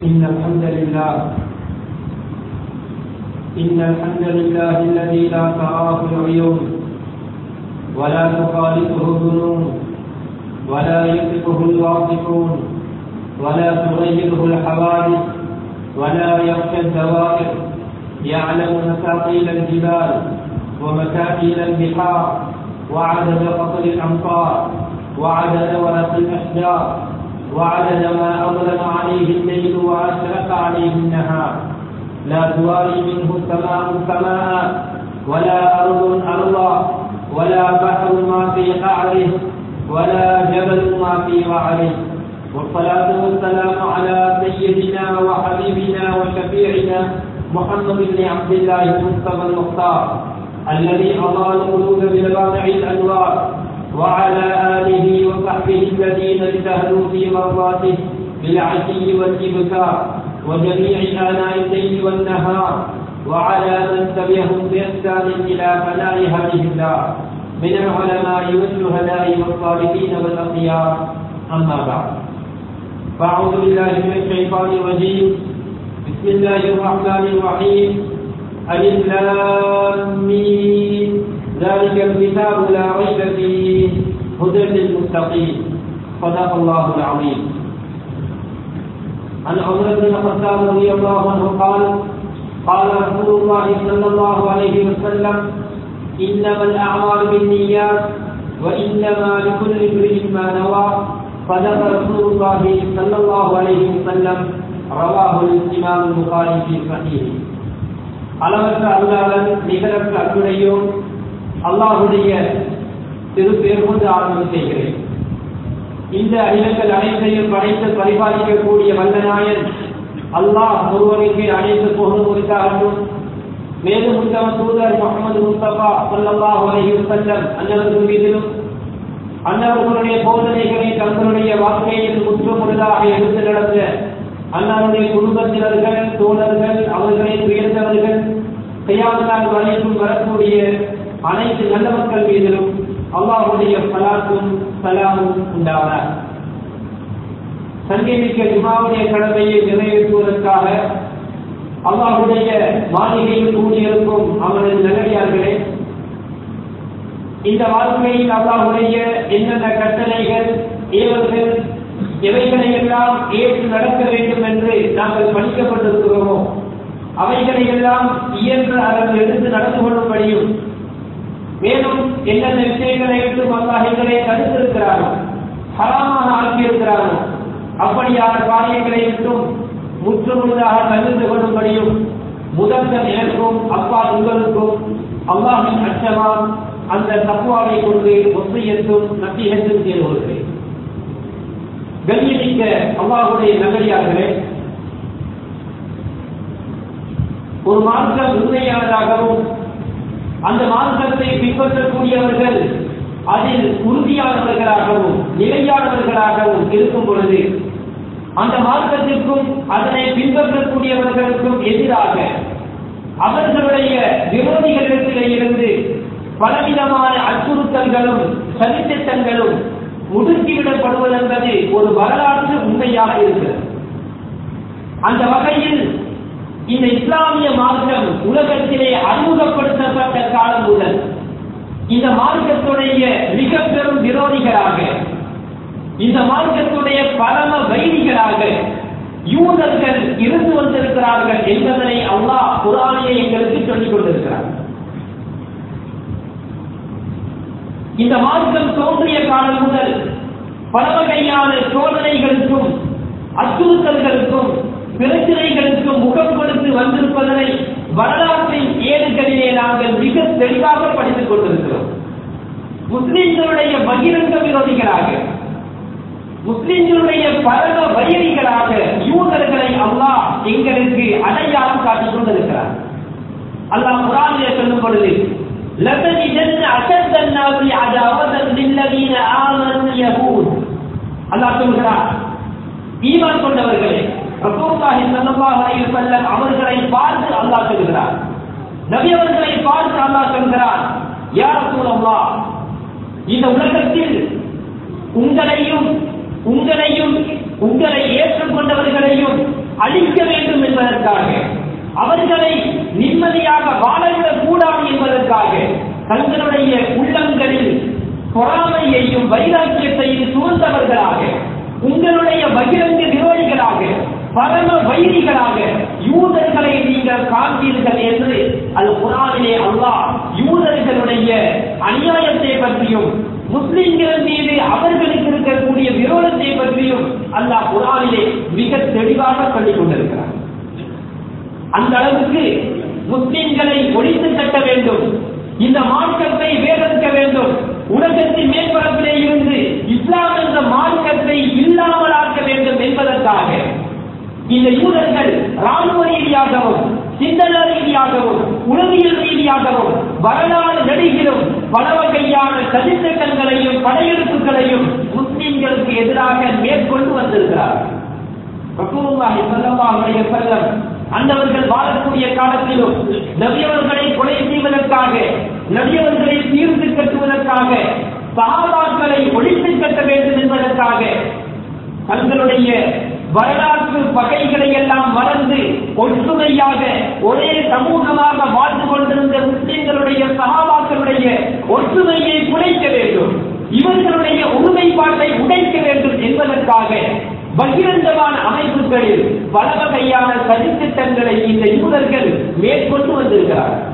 إن الحمد لله إن الحمد لله الذي لا تراه العيون ولا تخالفه الظنون ولا يصفه الواصفون ولا تغيره الحوادث ولا يخشى الدوائر يعلم مثاقيل الجبال ومكائل البحار وعدد قطر الأمطار وعدد ورق الأشجار وعدد ما أظلم عليه الليل وأشرق عليه النهار لا تواري منه سماء سماء ولا أرض أرضا ولا بحر ما في قعره ولا جبل ما في وعره والصلاة والسلام على سيدنا وحبيبنا وشفيعنا محمد بن عبد الله المصطفى المختار الذي أضاء القلوب بلواقع الأنوار وعلى آله وصحبه الذين اجتهدوا في مرضاته بالعشي والإبكار وجميع آناء الليل والنهار وعلى من تبعهم بإحسان إلى فناء هذه الدار من العلماء والشهداء والصالحين والأخيار أما بعد فأعوذ بالله من الشيطان الرجيم بسم الله الرحمن الرحيم ألف لام ذلك الكتاب لا ريب فيه هدى للمتقين صدق الله العظيم عن عمر بن الخطاب رضي الله عنه قال قال رسول الله صلى الله عليه وسلم انما الاعمال بالنيات وانما لكل امرئ ما نوى صدق رسول الله صلى الله عليه وسلم رواه الامام البخاري في صحيحه அளவற்ற அல்லாதன் நிகரற்ற அன்புடையும் அல்லாஹுடைய திருப்பேர் கொண்டு ஆரம்பம் செய்கிறேன் இந்த அகிலங்கள் அனைத்தையும் படைத்து பரிபாலிக்கக்கூடிய வல்லநாயன் அல்லாஹ் ஒருவருக்கு அனைத்து புகழும் உரித்தாகட்டும் மேலும் உத்தம தூதர் முகமது முஸ்தபா சொல்லல்லாஹு அலைஹி வஸல்லம் அன்னவர்கள் மீதிலும் அன்னவர்களுடைய போதனைகளை தங்களுடைய வாழ்க்கையில் முற்றுமுழுதாக எடுத்து நடந்த அன்னாருடைய குடும்பத்தினர்கள் தோழர்கள் அவர்களை உயர்ந்தவர்கள் கையாளர்கள் வரைக்கும் வரக்கூடிய அனைத்து நல்ல மக்கள் மீதிலும் அல்லாஹுடைய பலாக்கும் சலாமும் உண்டானார் சங்கமிக்க ஜுமாவுடைய கடமையை நிறைவேற்றுவதற்காக அல்லாஹுடைய மாளிகையில் கூடியிருக்கும் அவனது நல்லடியார்களே இந்த வாழ்க்கையில் அல்லாஹுடைய என்னென்ன கட்டளைகள் ஏவல்கள் எவைகளை எல்லாம் ஏற்று நடக்க வேண்டும் என்று நாங்கள் படிக்கப்பட்டிருக்கிறோமோ அவைகளை எல்லாம் இயன்ற அளவு எடுத்து நடந்து கொள்ளும்படியும் மேலும் என்னென்ன விஷயங்களை விட்டு அல்லாஹிகளை தடுத்திருக்கிறாரோ ஹராமாக ஆக்கியிருக்கிறாரோ அப்படியான காரியங்களை விட்டும் முற்றுமுழுதாக தவிர்த்து கொள்ளும்படியும் முதல்கள் எனக்கும் அப்பா உங்களுக்கும் அல்லாஹின் அச்சமா அந்த தப்புவாவை கொண்டு ஒத்தையத்தும் நத்தியத்தும் செய்து கொள்கிறேன் கண்ணியமிக்க அல்லாஹுடைய நகரியார்களே ஒரு மார்க்கம் உண்மையானதாகவும் அந்த மார்க்கத்தை பின்பற்றக்கூடியவர்கள் அதில் உறுதியானவர்களாகவும் நிலையானவர்களாகவும் இருக்கும் பொழுது அந்த மார்க்கத்திற்கும் அதனை பின்பற்றக்கூடியவர்களுக்கும் எதிராக அவர்களுடைய விரோதிகளிடத்திலே இருந்து பலவிதமான அச்சுறுத்தல்களும் சதித்திட்டங்களும் முடுக்கிவிடப்படுவது என்பது ஒரு வரலாற்று உண்மையாக இருக்கிறது அந்த வகையில் இந்த இஸ்லாமிய மார்க்கம் உலகத்திலே அறிமுகப்படுத்தப்பட்ட காலம் முதல் இந்த மார்க்கத்துடைய மிக பெரும் விரோதிகளாக இந்த மார்க்கத்துடைய பரம வைதிகளாக யூதர்கள் இருந்து வந்திருக்கிறார்கள் என்பதனை அல்லாஹ் குரானியை எங்களுக்கு சொல்லிக் கொண்டிருக்கிறார் இந்த மார்க்கம் தோன்றிய காலம் முதல் பல வகையான சோதனைகளுக்கும் அச்சுறுத்தல்களுக்கும் பிரச்சனைகளுக்கும் முகம் கொடுத்து வந்திருப்பதனை வரலாற்றின் ஏடுகளிலே நாங்கள் மிக தெளிவாக படித்துக் கொண்டிருக்கிறோம் முஸ்லிம்களுடைய பகிரங்க விரோதிகளாக முஸ்லிம்களுடைய பரம வைரிகளாக யூதர்களை அல்லாஹ் எங்களுக்கு அடையாளம் காட்டிக் கொண்டிருக்கிறார் அல்லாஹ் குரானிலே சொல்லும் பொழுது لتجدن أشد الناس عداوة للذين آمنوا اليهود அல்லாஹ் சொல்கிறார் ஈமான் கொண்டவர்களே ரசூலுல்லாஹி ஸல்லல்லாஹு அலைஹி வஸல்லம் அவர்களை பார்த்து அல்லாஹ் சொல்கிறார் நபி அவர்களை பார்த்து அல்லாஹ் சொல்கிறார் யா ரசூலல்லாஹ் இந்த உலகத்தில் உங்களையும் உங்களையும் உங்களை ஏற்றுக்கொண்டவர்களையும் அழிக்க வேண்டும் என்பதற்காக அவர்களை நிம்மதியாக வாழவிடக் கூடாது என்பதற்காக தங்களுடைய உள்ளங்களில் பொறாமையையும் வைராக்கியத்தையும் சூழ்ந்தவர்களாக உங்களுடைய பகிரங்க விரோதிகளாக பரம வைரிகளாக யூதர்களை நீங்கள் காண்பீர்கள் என்று அது குரானிலே அல்லாஹ் யூதர்களுடைய அநியாயத்தை பற்றியும் முஸ்லிம்கள் மீது அவர்களுக்கு இருக்கக்கூடிய விரோதத்தை பற்றியும் அல்லாஹ் குரானிலே மிக தெளிவாக சொல்லிக் கொண்டிருக்கிறார் அந்த அளவுக்கு முஸ்லிம்களை ஒழித்து கட்ட வேண்டும் இந்த மார்க்கத்தை வேதரிக்க வேண்டும் உலகத்தின் மேற்பரப்பிலே இருந்து இஸ்லாம் என்ற மார்க்கத்தை இல்லாமலாக்க வேண்டும் என்பதற்காக இந்த யூதர்கள் ராணுவ ரீதியாகவும் சிந்தன ரீதியாகவும் உளவியல் ரீதியாகவும் வரலாறு நடிகிலும் பல வகையான சதித்திட்டங்களையும் படையெடுப்புகளையும் முஸ்லிம்களுக்கு எதிராக மேற்கொண்டு வந்திருக்கிறார்கள் ரசூலுல்லாஹி ஸல்லல்லாஹு அலைஹி வஸல்லம் அந்தவர்கள் வாழக்கூடிய காலத்திலும் நபியவர்களை கொலை செய்வதற்காக நபியவர்களை தீர்த்து கட்டுவதற்காக சகாபாக்களை ஒழித்து கட்ட வேண்டும் என்பதற்காக தங்களுடைய வரலாற்று பகைகளை எல்லாம் மறந்து ஒற்றுமையாக ஒரே சமூகமாக வாழ்ந்து கொண்டிருந்த முஸ்லிம்களுடைய சகாபாக்களுடைய ஒற்றுமையை குலைக்க வேண்டும் இவர்களுடைய ஒருமைப்பாட்டை உடைக்க வேண்டும் என்பதற்காக பகிரங்கமான அமைப்புகளில் பல வகையான சதித்திட்டங்களை இந்த யூதர்கள் மேற்கொண்டு வந்திருக்கிறார்கள்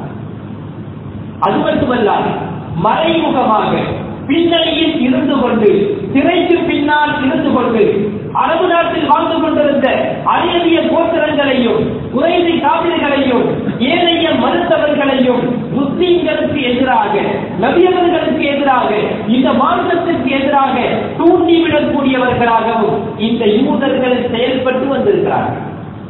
அது மட்டுமல்லாது மறைமுகமாக பின்னணியில் இருந்து கொண்டு திரைக்கு பின்னால் இருந்து கொண்டு அரபு நாட்டில் வாழ்ந்து கொண்டிருந்த அரியலிய கோத்திரங்களையும் குறைந்தை காவிரிகளையும் ஏனைய மருத்துவர்களையும் முஸ்லீம்களுக்கு எதிராக நபியவர்களுக்கு எதிராக இந்த மார்க்கத்திற்கு எதிராக தூண்டிவிடக்கூடியவர்களாகவும் இந்த யூதர்கள் செயல்பட்டு வந்திருக்கிறார்கள்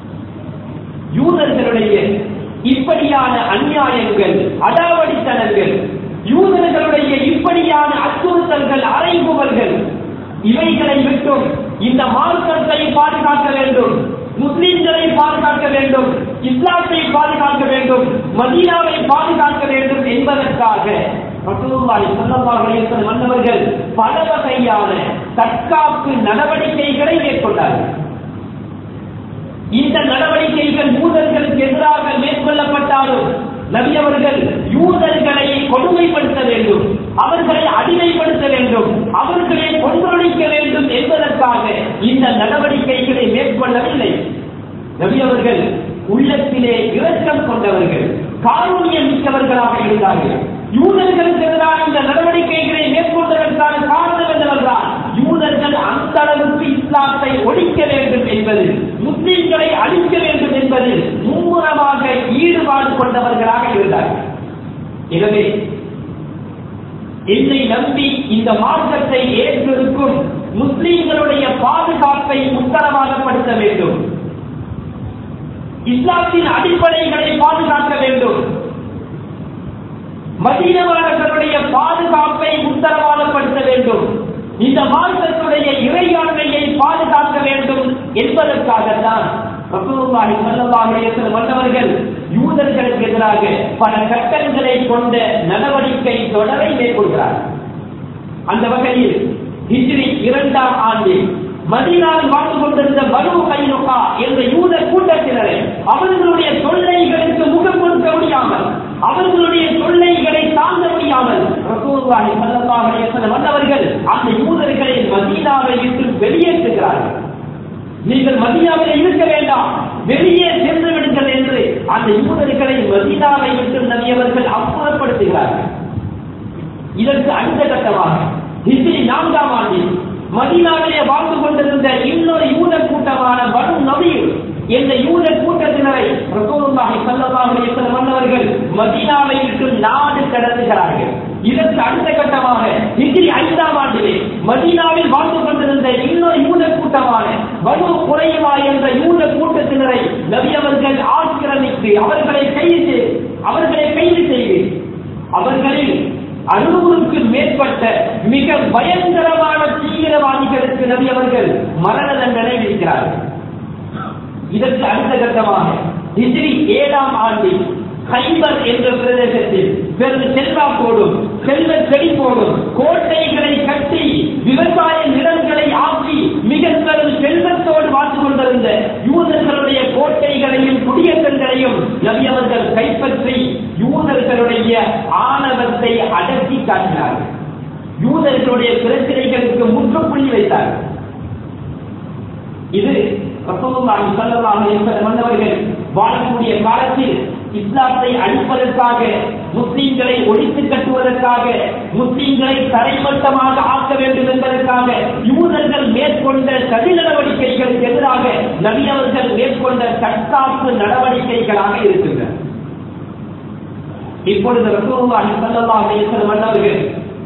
யூதர்களுடைய இப்படியான அநியாயங்கள் அடாவடித்தனங்கள் யூதர்களுடைய இப்படியான அச்சுறுத்தல்கள் அறைகுவல்கள் இவைகளை விட்டும் இந்த மார்க்கத்தை பாதுகாக்க வேண்டும் முஸ்லிம்களை பாதுகாக்க வேண்டும் இஸ்லாத்தை பாதுகாக்க வேண்டும் மதீனாவை பாதுகாக்க வேண்டும் என்பதற்காக ரசூலுல்லாஹி ஸல்லல்லாஹு அலைஹி வஸல்லம் மன்னவர்கள் பல வகையான தற்காப்பு நடவடிக்கைகளை மேற்கொண்டார்கள் இந்த நடவடிக்கைகள் யூதர்களுக்கு எதிராக மேற்கொள்ளப்பட்டாலும் நபி அவர்கள் யூதர்களை கொடுமைப்படுத்த வேண்டும் அவர்களை அடிமைப்படுத்த வேண்டும் அவர்களை கொன்றொழிக்க வேண்டும் என்பதற்காக இந்த நடவடிக்கைகளை மேற்கொள்ளவில்லை நபி அவர்கள் உள்ளத்திலே இரக்கம் கொண்டவர்கள் காரூணியம் மிக்கவர்களாக இருந்தார்கள் யூதர்களுக்கு எதிரான இந்த நடவடிக்கைகளை மேற்கொண்டதற்கான காரணம் என்னவென்றால் யூதர்கள் அந்த அளவுக்கு இஸ்லாத்தை ஒழிக்க வேண்டும் என்பது முஸ்லிம்களை அழிக்க வேண்டும் என்பதில் மும்முரமாக ஈடுபாடு கொண்டவர்களாக இருந்தார்கள் எனவே என்னை நம்பி இந்த மார்க்கத்தை ஏற்றிருக்கும் முஸ்லிம்களுடைய பாதுகாப்பை உத்தரவாதப்படுத்த வேண்டும் இஸ்லாத்தின் அடிப்படைகளை பாதுகாக்க வேண்டும் மதீனவாளர்களுடைய பாதுகாப்பை உத்தரவாதப்படுத்த வேண்டும் இந்த மார்க்கத்துடைய இறையாண்மையை பாதுகாக்க வேண்டும் என்பதற்காகத்தான் ரசூலுல்லாஹி ஸல்லல்லாஹு அலைஹி வஸல்லம் வந்தவர்கள் யூதர்களுக்கு எதிராக பல சட்டங்களை கொண்ட நடவடிக்கை தொடரை மேற்கொள்கிறார்கள் அந்த வகையில் ஹிஜ்ரி இரண்டாம் ஆண்டில் மதீனாவில் வாழ்ந்து கொண்டிருந்த பனு கைனுகா என்ற யூத கூட்டத்தினரை அவர்களுடைய தொல்லைகளுக்கு முகம் கொடுக்க முடியாமல் அவர்களுடைய தொல்லைகளை தாங்க முடியாமல் ரசூலுல்லாஹி ஸல்லல்லாஹு அலைஹி வஸல்லம் வந்தவர்கள் அந்த யூதர்களை மதீனாவை விட்டு வெளியேற்றுகிறார்கள் நீங்கள் மதீனாவில் இருக்க வேண்டாம் வெளியே சென்று விடுங்கள் என்று அந்த யூதர்களை மதீனாவை விட்டு நபியவர்கள் அப்புறப்படுத்துகிறார்கள் இதற்கு அடுத்த கட்டமாக ஹிஜ்ரி நான்காம் ஆண்டில் மதீனாவிலே வாழ்ந்து கொண்டிருந்த இன்னொரு யூத கூட்டமான பனு நபீர் என்ற யூத கூட்டத்தினரை ரசூலுல்லாஹி ஸல்லல்லாஹு அலைஹி வஸல்லம் வந்தவர்கள் மதீனாவை விட்டு நாடு கடந்துகிறார்கள் இதற்கு அடுத்த கட்டமாக ஹிஜ்ரி ஐந்தாம் ஆண்டிலே மதீனாவில் வாழ்ந்து கொண்டிருந்த இன்னொரு யூத கூட்டமான பனு குறைவா என்ற யூத கூட்டத்தினரை நபி அவர்கள் ஆக்கிரமித்து அவர்களை கைது அவர்களை கைது செய்து அவர்களில் அறுநூறுக்கு மேற்பட்ட மிக பயங்கரமான தீவிரவாதிகளுக்கு நபி அவர்கள் மரண தண்டனை விதிக்கிறார்கள் இதற்கு அடுத்த கட்டமாக ஹிஜ்ரி ஏழாம் ஆண்டில் ஹைபர் என்ற பிரதேசத்தில் பெரும் செல்வாக்கோடும் செல்வ செழிப்போடும் கோட்டைகளை கட்டி விவசாய நிலங்களை ஆக்கி மிக பெரும் செல்வத்தோடு வாழ்ந்து கொண்டிருந்த கொண்டிருந்த யூதர்களுடைய கோட்டைகளையும் குடியேற்றங்களையும் நபி அவர்கள் கைப்பற்றி யூதர்களுடைய ஆணவத்தை அடக்கி காட்டினார்கள் யூதர்களுடைய பிரச்சனைகளுக்கு முற்றுப்புள்ளி வைத்தார்கள் இது ரசூலுல்லாஹி ஸல்லல்லாஹு அலைஹி வஸல்லம் மன்னவர்கள் வாழக்கூடிய காலத்தில் இஸ்லாத்தை அழிப்பதற்காக முஸ்லிம்களை ஒழித்து கட்டுவதற்காக முஸ்லிம்களை தரைமட்டமாக ஆக்க வேண்டும் என்பதற்காக யூதர்கள் மேற்கொண்ட சதி நடவடிக்கைகளுக்கு எதிராக நபி அவர்கள் மேற்கொண்ட தற்காப்பு நடவடிக்கைகளாக இருக்கின்றன இப்பொழுது ரசூலுல்லாஹி ஸல்லல்லாஹு அலைஹி வஸல்லம் மன்னவர்கள்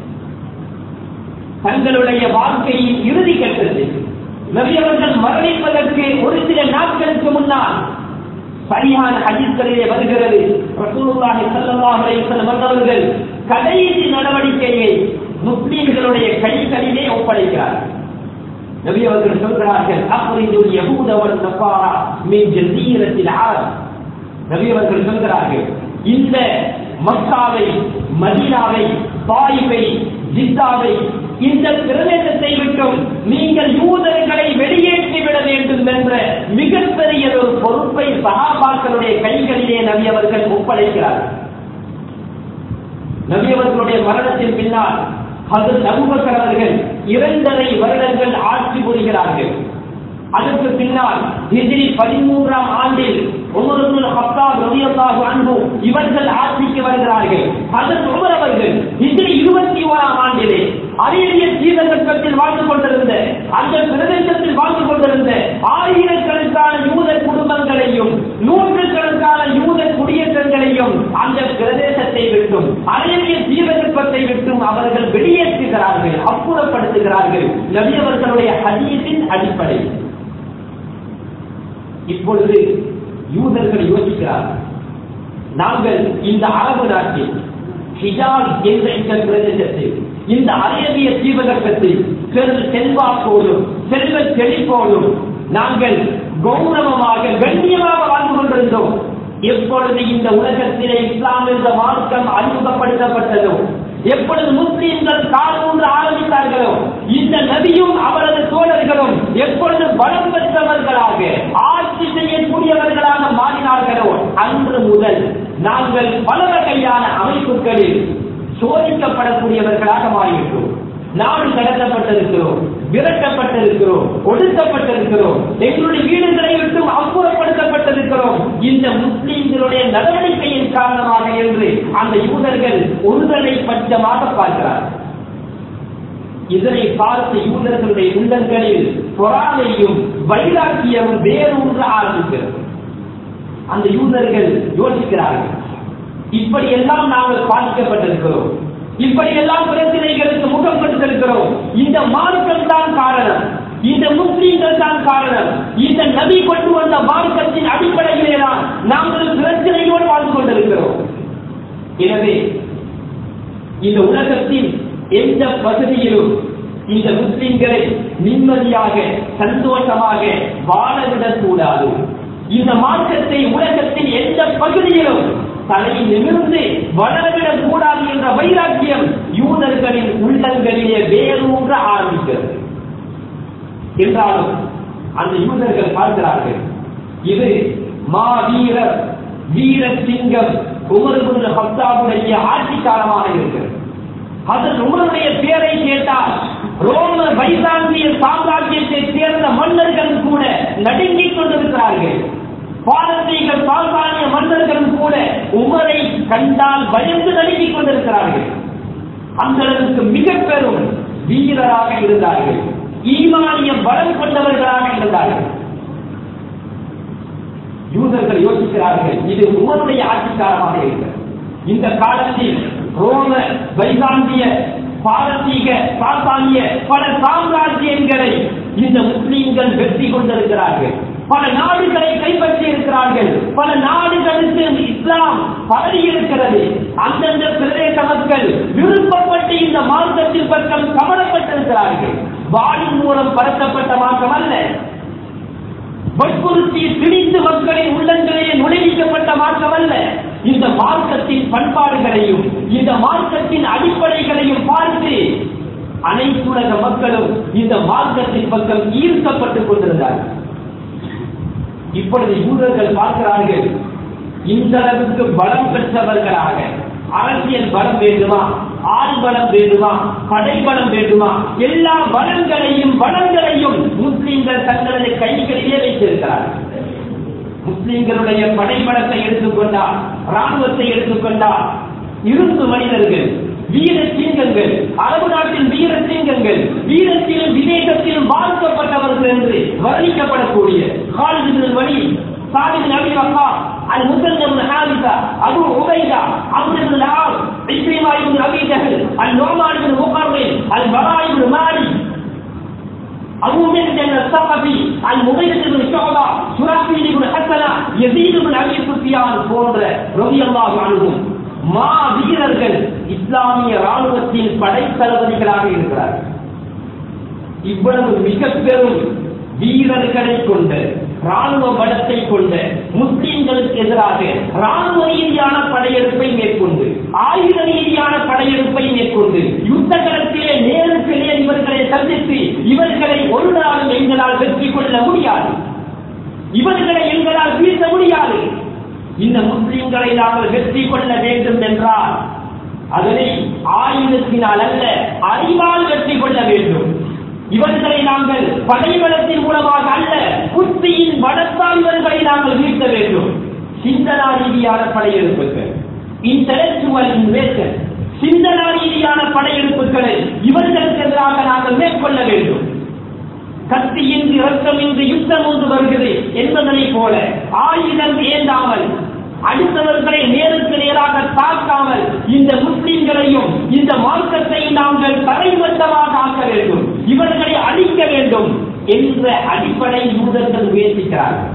தங்களுடைய வாழ்க்கையின் இறுதி கட்டத்தில் நபி அவர்கள் மரணிப்பதற்கு ஒரு சில நாட்களுக்கு முன்னால் சரியான ஹதீஸ்களிலே வருகிறது ரசூலுல்லாஹி ஸல்லல்லாஹு அலைஹி வஸல்லம் அவர்கள் கடைசி நடவடிக்கையை முஸ்லிம்களுடைய கைகளிலே ஒப்படைக்கிறார்கள் நபி அவர்கள் சொல்கிறார்கள் அப்ரிஜுல் யஹூத வல் நஸாரா மின் ஜஸீரத்தில் அரப் நபி அவர்கள் சொல்கிறார்கள் இந்த மக்காவை மதீனாவை தாயிஃபை ஜித்தாவை இந்த பிரதேசத்தை விட்டும் நீங்கள் யூதர்களை வெளியேற்றி விட வேண்டும் என்ற மிகப்பெரிய ஒரு பொறுப்பை சகாபாக்களுடைய கைகளிலே நபி அவர்கள் ஒப்படைக்கிறார்கள் நபி அவர்களுடைய மரணத்தின் பின்னால் அது நபுபக்கர் அவர்கள் இரண்டரை வருடங்கள் ஆட்சி புரிகிறார்கள் அதற்கு பின்னால் ஹிஜ்ரி பதிமூன்றாம் ஆண்டில் உமருல் ஹத்தாப் ரலியல்லாஹு அன்ஹு இவர்கள் ஆட்சிக்கு வருகிறார்கள் அதற்கு உமர் அவர்கள் ஹிஜ்ரி இருபத்தி ஓராம் ஆண்டிலே அரியரிய சீதகத்தில் வாழ்ந்து கொண்டிருந்த அந்த பிரதேசத்தில் வாழ்ந்து கொண்டிருந்த ஆயிரக்கணக்கான யூத குடும்பங்களையும் நூற்றுக்கணக்கான யூத குடியேற்றங்களையும் அந்த பிரதேசத்தை விட்டும் அரியரிய சீதகற்பத்தை விட்டும் அவர்கள் வெளியேற்றுகிறார்கள் அப்புறப்படுத்துகிறார்கள் நபி அவர்களுடைய ஹதீஸின் அடிப்படையில் இப்பொழுது யூதர்கள் யோசிக்கிறார்கள் நாங்கள் இந்த அரபு நாட்டில் ஹிஜாஸ் என்ற இந்த பிரதேசத்தில் இந்த அரேபிய தீபகற்பத்தில் பெரு செல்வாக்கோடும் செல்வ செழிப்போடும் நாங்கள் கௌரவமாக கண்ணியமாக வாழ்ந்து கொண்டிருந்தோம் எப்பொழுது இந்த உலகத்திலே இஸ்லாம் என்ற மார்க்கம் அறிமுகப்படுத்தப்பட்டதோ எப்பொழுது முஸ்லிம்கள் காலூன்று ஆரம்பித்தார்களோ இந்த நபியும் அவரது தோழர்களும் எப்பொழுது பலம் பெற்றவர்களாக ஆட்சி செய்யக்கூடியவர்களாக மாறினார்களோ அன்று முதல் நாங்கள் பல வகையான அமைப்புகளில் சோதிக்கப்படக்கூடியவர்களாக மாறிவிட்டோம் நாடு கடத்தப்பட்டிருக்கிறோம் விரட்டப்பட்டிருக்கிறோம் ஒடுக்கப்பட்டிருக்கிறோம் எங்களுடைய வீடுகளை விட்டு அப்புறப்படுத்தப்பட்டிருக்கிறோம் இந்த முஸ்லிம்களுடைய நடவடிக்கையின் காரணமாக என்று அந்த யூதர்கள் ஒருதலை பட்சமாக பார்க்கிறார் இதனை பார்த்து யூதர்களுடைய உள்ளங்களில் பொறாமையும் வைராக்கியமும் வேறொன்று ஆரம்பிக்கிறது அந்த யூதர்கள் யோசிக்கிறார்கள் இப்படி எல்லாம் நாங்கள் பாதிக்கப்பட்டிருக்கிறோம் இப்படி எல்லாம் பிரச்சனைகளுக்கு முகம் கொடுத்திருக்கிறோம் இந்த மார்க்கம் தான் காரணம் இந்த முஸ்லீம்கள் தான் காரணம் இந்த நபி கொண்டு வந்த மார்க்கத்தின் அடிப்படையிலே தான் நாங்கள் பிரச்சனையோடு வாழ்ந்து கொண்டிருக்கிறோம் எனவே இந்த உலகத்தின் எந்த பகுதியிலும் இந்த முஸ்லிம்களை நிம்மதியாக சந்தோஷமாக வாழவிடக் கூடாது இந்த மார்க்கத்தை உலகத்தின் எந்த பகுதியிலும் தலை நிமிர்ந்து வளரவிடக் கூடாது என்ற வைராக்கியம் யூதர்களின் உள்ளங்களிலே வேரூன்ற ஆரம்பிக்கிறது என்றாலும் அந்த யூதர்கள் பார்க்கிறார்கள் இது மாவீரர் வீர சிங்கம் உமருடைய ஹப்தாவுடைய ஆட்சி காலமாக இருக்கிறது அதன் உமருடைய பேரை கேட்டால் ரோம பைசாந்திய சாம்ராஜ்யத்தை சேர்ந்த மன்னர்கள் கூட நடுங்கிக் கொண்டிருக்கிறார்கள் பாரசீக சால்பானிய மன்னர்களும் கூட உமரை கண்டால் பயந்து நடுங்கிக் கொண்டிருக்கிறார்கள் அந்த அளவுக்கு மிக பெரும் வீரராக இருந்தார்கள் ஈமானிய பலம் கொண்டவர்களாக இருந்தார்கள் யூதர்கள் யோசிக்கிறார்கள் இது உமருடைய ஆட்சிக்காரமாக இருக்கிறது இந்த காலத்தில் ரோம பைசாந்திய பாரசீக சாத்தானிய பல சாம்ராஜ்யங்களை இந்த முஸ்லீம்கள் வெற்றி கொண்டிருக்கிறார்கள் பல நாடுகளை கைப்பற்றி இருக்கிறார்கள் பல நாடுகளுக்கு இஸ்லாம் பரவி இருக்கிறது அந்தந்த பிரதேச மக்கள் விருப்பப்பட்டு இந்த மார்க்கத்தின் பக்கம் கவனப்பட்டிருக்கிறார்கள் வாளின் மூலம் பரத்தப்பட்ட மார்க்கம் அல்ல வற்புறுத்தி திணித்து மக்களின் உள்ளங்களிலே நுழைவிக்கப்பட்ட மார்க்கம் அல்ல இந்த மார்க்கத்தின் பண்பாடுகளையும் இந்த மார்க்கத்தின் அடிப்படைகளையும் பார்த்து அனைத்துலக மக்களும் இந்த மார்க்கத்தின் பக்கம் ஈர்க்கப்பட்டுக் கொண்டிருந்தார்கள் இப்பொழுது யூதர்கள் பார்க்கிறார்கள் இந்த அளவுக்கு பலம் பெற்றவர்களாக அரசியல் பலம் வேண்டுமா ஆள் பலம் வேண்டுமா படை பலம் வேண்டுமா எல்லா பலங்களையும் பலங்களையும் முஸ்லிம்கள் தங்களது கைகளிலே வைத்திருக்கிறார்கள் முஸ்லிம்களுடைய படைபலத்தை எடுத்துக்கொண்டால் ராணுவத்தை எடுத்துக்கொண்டால் இரும்பு மனிதர்கள் வீர சிங்கங்கள் அரபு நாட்டின் வீர சிங்கங்கள் வீரத்திலும் விவேகத்திலும் வாழ்க்கப்பட்டவர்கள் என்று வர்ணிக்கப்படக்கூடிய காலிதின் வழி சாலித் நபி வக்கா அல் முசல்லம் Haritha Abu Ubaida Abu ibn al Ikrima ibn Abi Jahl al Numan ibn Muqarrin al Bara ibn Malik أبو مهدن الثقفي المغيرة بن شعبة شرحبيل بن حسنة يزيد بن أبي سفيان போன்ற رضي الله عنهم மா வீரர்கள் இஸ்லாமிய ராணுவத்தின் படை தளபதிகளாக இருக்கிறார்கள் இவ்வளவு மிக பெரும் வீரர்களை கொண்ட ராணுவ பலத்தை கொண்ட முஸ்லிம்களுக்கு எதிராக ராணுவ ரீதியான படையெடுப்பை மேற்கொண்டு ஆயுத ரீதியான படையெடுப்பை மேற்கொண்டு யுத்த களத்திலே நேருக்கு நேர் இவர்களை சந்தித்து இவர்களை ஒரு நாளும் எங்களால் வெற்றி கொள்ள முடியாது இவர்களை எங்களால் வீழ்த்த முடியாது இந்த முஸ்லிம்களை நாங்கள் வெற்றி கொள்ள வேண்டும் என்றால் அதனை ஆயுதத்தினால் அல்ல அறிவால் வெற்றி கொள்ள வேண்டும் இவர்களை நாங்கள் படைபலத்தின் மூலமாக அல்ல புத்தியின் பலத்தால் இவர்களை நாங்கள் வீழ்த்த வேண்டும் சிந்தனா ரீதியான படையெடுப்புகள் இன்டலெக்சுவல் இன்வேஷன் சிந்தனா ரீதியான படையெடுப்புகளை இவர்களுக்கு எதிராக நாங்கள் மேற்கொள்ள வேண்டும் கத்தியின்றி இரத்தமின்றி யுத்தம் ஒன்று வருகிறது என்பதனை போல ஆயுதம் ஏந்தாமல் அடுத்தவர்களை நேருக்கு நேராக தாக்காமல் இந்த முஸ்லிம்களையும் இந்த மார்க்கத்தை நாங்கள் தரைமட்டமாக ஆக்க வேண்டும் இவர்களை அழிக்க வேண்டும் என்ற அடிப்படை யூதர்கள் முயற்சிக்கிறார்கள்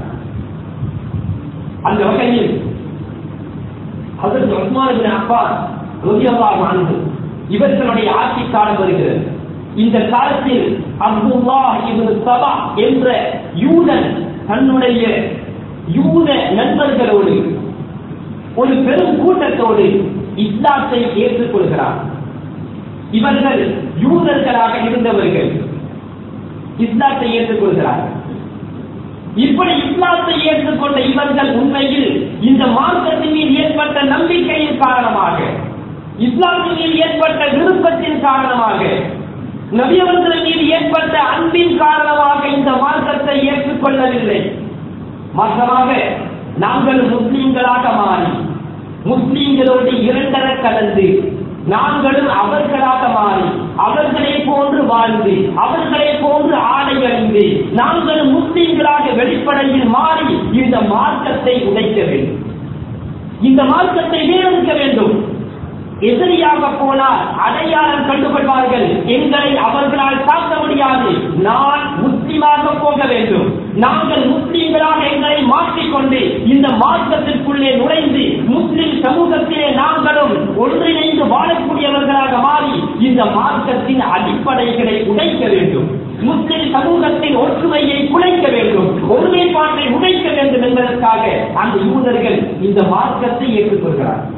அந்த வகையில் அதற்கு உஸ்மான் அப்பாஸ் ரலியல்லாஹு அன்ஹு இவர்களுடைய ஆட்சி காலம் வருகிறது இந்த காலத்தில் அப்துல்லா இப்னு சபா என்ற யூதன் தன்னுடைய யூத நண்பர்களோடு ஒரு பெரும் கூட்டத்தோடு இஸ்லாத்தை ஏற்றுக்கொள்கிறார் இவர்கள் யூதர்களாக இருந்தவர்கள் இஸ்லாத்தை ஏற்றுக்கொள்கிறார்கள் இப்படி இஸ்லாத்தை ஏற்றுக்கொண்ட இவர்கள் உண்மையில் இந்த மார்க்கத்தின் மீது ஏற்பட்ட நம்பிக்கையின் காரணமாக இஸ்லாத்தின் மீது ஏற்பட்ட விருப்பத்தின் காரணமாக நபியவர்களின் மீது ஏற்பட்ட அன்பின் காரணமாக இந்த மார்க்கத்தை ஏற்றுக்கொள்ளவில்லை மாற்றமாக நாங்கள் முஸ்லீம்களாக மாறி முஸ்லீம்களோடு இரண்டர கலந்து நாங்களும் அவர்களாக மாறி அவர்களை போன்று வாழ்ந்து அவர்களை போன்று ஆடை அணிந்து நாங்கள் முஸ்லீம்களாக வெளிப்படையில் மாறி இந்த மார்க்கத்தை உடைக்க வேண்டும் இந்த மார்க்கத்தை வேறொடுக்க வேண்டும் எதிரியாக போனால் அடையாளம் கண்டுகொள்வார்கள் எங்களை அவர்களால் தாக்க முடியாது நான் முஸ்லிமாக போக வேண்டும் நாங்கள் முஸ்லிம்களாக எங்களை மாற்றிக்கொண்டு இந்த மார்க்கத்திற்குள்ளே நுழைந்து முஸ்லிம் சமூகத்திலே நாங்களும் ஒன்றிணைந்து வாழக்கூடியவர்களாக மாறி இந்த மார்க்கத்தின் அடிப்படைகளை உடைக்க வேண்டும் முஸ்லிம் சமூகத்தின் ஒற்றுமையை குலைக்க வேண்டும் ஒருமைப்பாட்டை உடைக்க வேண்டும் என்பதற்காக அந்த யூதர்கள் இந்த மார்க்கத்தை ஏற்றுக்கொள்கிறார்கள்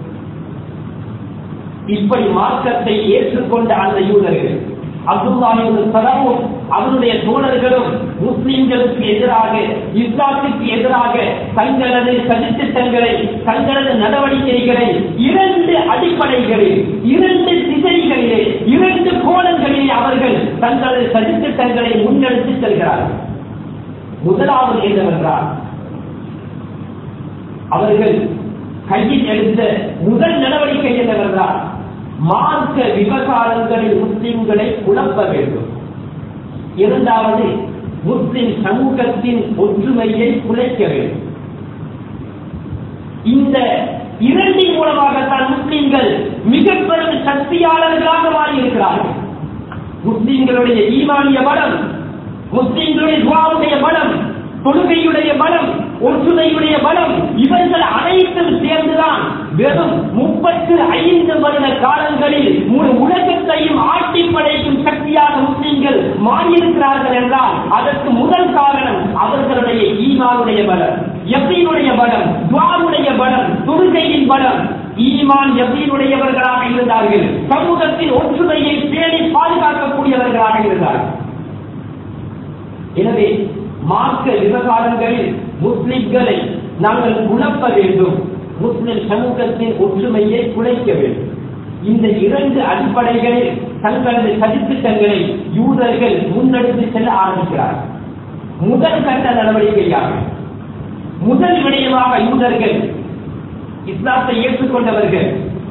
இப்படி மார்க்கத்தை ஏற்றுக்கொண்ட அந்த யூதர்கள் அப்துல்லாஹின் சலாமும் அவருடைய தோழர்களும் முஸ்லிம்களுக்கு எதிராக இஸ்லாத்துக்கு எதிராக தங்களது சதித்திட்டங்களை தங்களது நடவடிக்கைகளை இரண்டு அடிப்படைகளில் இரண்டு திசைகளிலே இரண்டு கோணங்களிலே அவர்கள் தங்களது சதித்திட்டங்களை முன்னெடுத்து செல்கிறார்கள் முதலாவது என்னவென்றால் அவர்கள் கையில் எடுத்த முதல் நடவடிக்கை என்னவென்றால் மார்க்க விவகாரங்களில் முஸ்லிம்களை குழப்ப வேண்டும் இரண்டாவது முஸ்லிம் சமூகத்தின் ஒற்றுமையை குலைக்க வேண்டும் இந்த இரண்டின் மூலமாகத்தான் முஸ்லிம்கள் மிக பெரும் சக்தியாளர்களாக மாறியிருக்கிறார்கள் முஸ்லிம்களுடைய ஈமானிய பலம் முஸ்லிம்களுடைய துவாவுடைய பலம் தொழுகையுடைய பலம் ஒற்றுமையுடைய பலம் இவர்கள் அனைத்தும் சேர்ந்துதான் வெறும் முப்பத்து ஐந்து வருட காலங்களில் முழு உலகத்தையும் ஆட்டி படைக்கும் சக்தியாக முஸ்லிம்கள் மாறியிருக்கிறார்கள் என்றால் அதற்கு முதல் காரணம் அவர்களுடைய ஈமானுடைய பலம் எப்படியுடைய பலம் துவாருடைய பலம் தொழுகையின் பலம் ஈமான் எப்படியுடையவர்களாக இருந்தார்கள் சமூகத்தின் ஒற்றுமையை பேணி பாதுகாக்கக்கூடியவர்களாக இருந்தார்கள் எனவே மார்க்க விவகாரங்களில் முஸ்லிம்களை நாங்கள் குழப்ப வேண்டும் முஸ்லிம் சமூகத்தின் ஒற்றுமையை குலைக்க வேண்டும் இந்த இரண்டு அடிப்படைகளில் தங்களது சதித்திட்டங்களை யூதர்கள் முன்னெடுத்து செல்ல ஆரம்பிக்கிறார்கள் முதல் கட்ட நடவடிக்கையாக முதல் விடயமாக யூதர்கள் இஸ்லாத்தை ஏற்றுக்கொண்டவர்கள்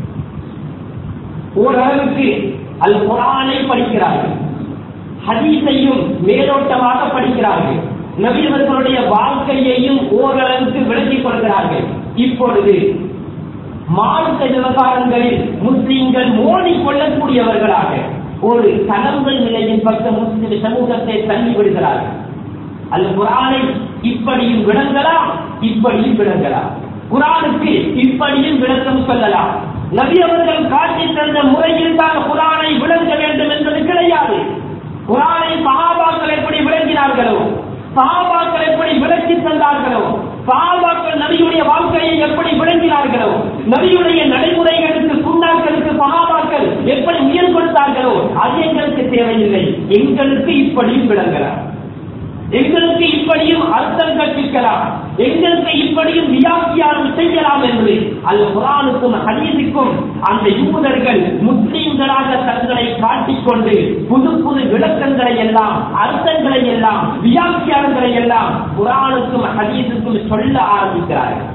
ஓரளவுக்கு அல் குரானை படிக்கிறார்கள் ஹதீஸையும் மேலோட்டமாக படிக்கிறார்கள் நபியவர்களுடைய வாழ்க்கையையும் ஓரளவுக்கு விளக்கிக் கொள்கிறார்கள் இப்பொழுது மார்க்க விவகாரங்களில் முஸ்லிம்கள் மோதிக்கொள்ளக்கூடியவர்களாக ஒரு தளம்பல் நிலையின் பக்கம் முஸ்லிம் சமூகத்தை தள்ளி விடுகிறார்கள் அல் குரானை இப்படியும் விளங்கலாம் இப்படியும் விளங்கலாம் குரானுக்கு இப்படியும் விளக்கம் சொல்லலாம் நபி அவர்கள் காட்டி தந்த முறையில் தான் குரானை விளங்க வேண்டும் என்பது கிடையாது குரானை சகாபாக்கள் எப்படி விளங்கினார்களோ சகாபாக்கள் எப்படி விளக்கி தந்தார்களோ சகாபாக்கள் நபியுடைய வாழ்க்கையை எப்படி விளங்கினார்களோ நபியுடைய நடைமுறைகளுக்கு சுண்ணாக்களுக்கு சகாபாக்கள் எப்படி உயர் கொடுத்தார்களோ அது எங்களுக்கு தேவையில்லை எங்களுக்கு இப்படியும் விளங்கலாம் எங்களுக்கு இப்படியும் அர்த்தம் கற்பிக்கலாம் எங்களுக்கு இப்படியும் வியாக்கியானம் செய்யலாம் என்று அல் குரானுக்கும் ஹதீஸுக்கும் அந்த யூதர்கள் முஸ்லீம்களாக தங்களை காட்டிக்கொண்டு புது புது விளக்கங்களை எல்லாம் அர்த்தங்களை எல்லாம் வியாக்கியானங்களை எல்லாம் குரானுக்கும் ஹதீஸுக்கும் சொல்ல ஆரம்பிக்கிறார்கள்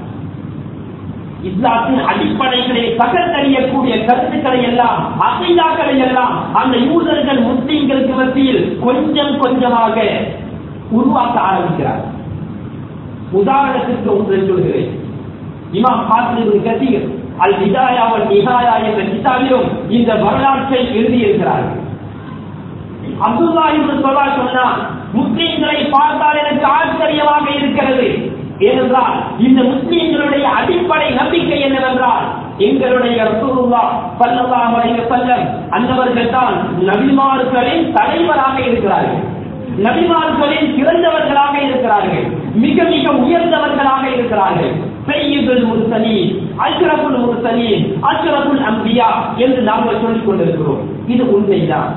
இஸ்லாத்தின் அடிப்படைகளை தகர்த்தறியக்கூடிய கருத்துக்களை எல்லாம் அசைதாக்களை எல்லாம் அந்த யூதர்கள் முஸ்லீம்களுக்கு மத்தியில் கொஞ்சம் கொஞ்சமாக உருவாக்க ஆரம்பிக்கிறார் உதாரணத்திற்கு ஒன்றை சொல்கிறேன் இமாம் ஹாசிர் கதீர் அல் ஹிதாயா வல் நிஹாயா என்ற கிதாபிலும் இந்த வரலாற்றை எழுதியிருக்கிறார்கள் அப்துல்லா என்று சொல்லா சொன்னார் முஸ்லீம்களை பார்த்தால் எனக்கு ஆச்சரியமாக இருக்கிறது ஏனென்றால் இந்த முஸ்லீம்களுடைய அடிப்படை நம்பிக்கை என்னவென்றால் எங்களுடைய ரசூலுல்லா ஸல்லல்லாஹு அலைஹி வஸல்லம் அந்தவர்கள் தான் நபிமார்களின் தலைவராக இருக்கிறார்கள் நபிமார்களின் சிறந்தவர்களாக இருக்கிறார்கள் மிக மிக உயர்ந்தவர்களாக இருக்கிறார்கள் சையீதுல் முர்சலீன் அஷ்ரஃபுல் முர்சலீன் அஷ்ரஃபுல் அம்பியா என்று நாங்கள் சொல்லிக் கொண்டிருக்கிறோம் இது உண்மைதான்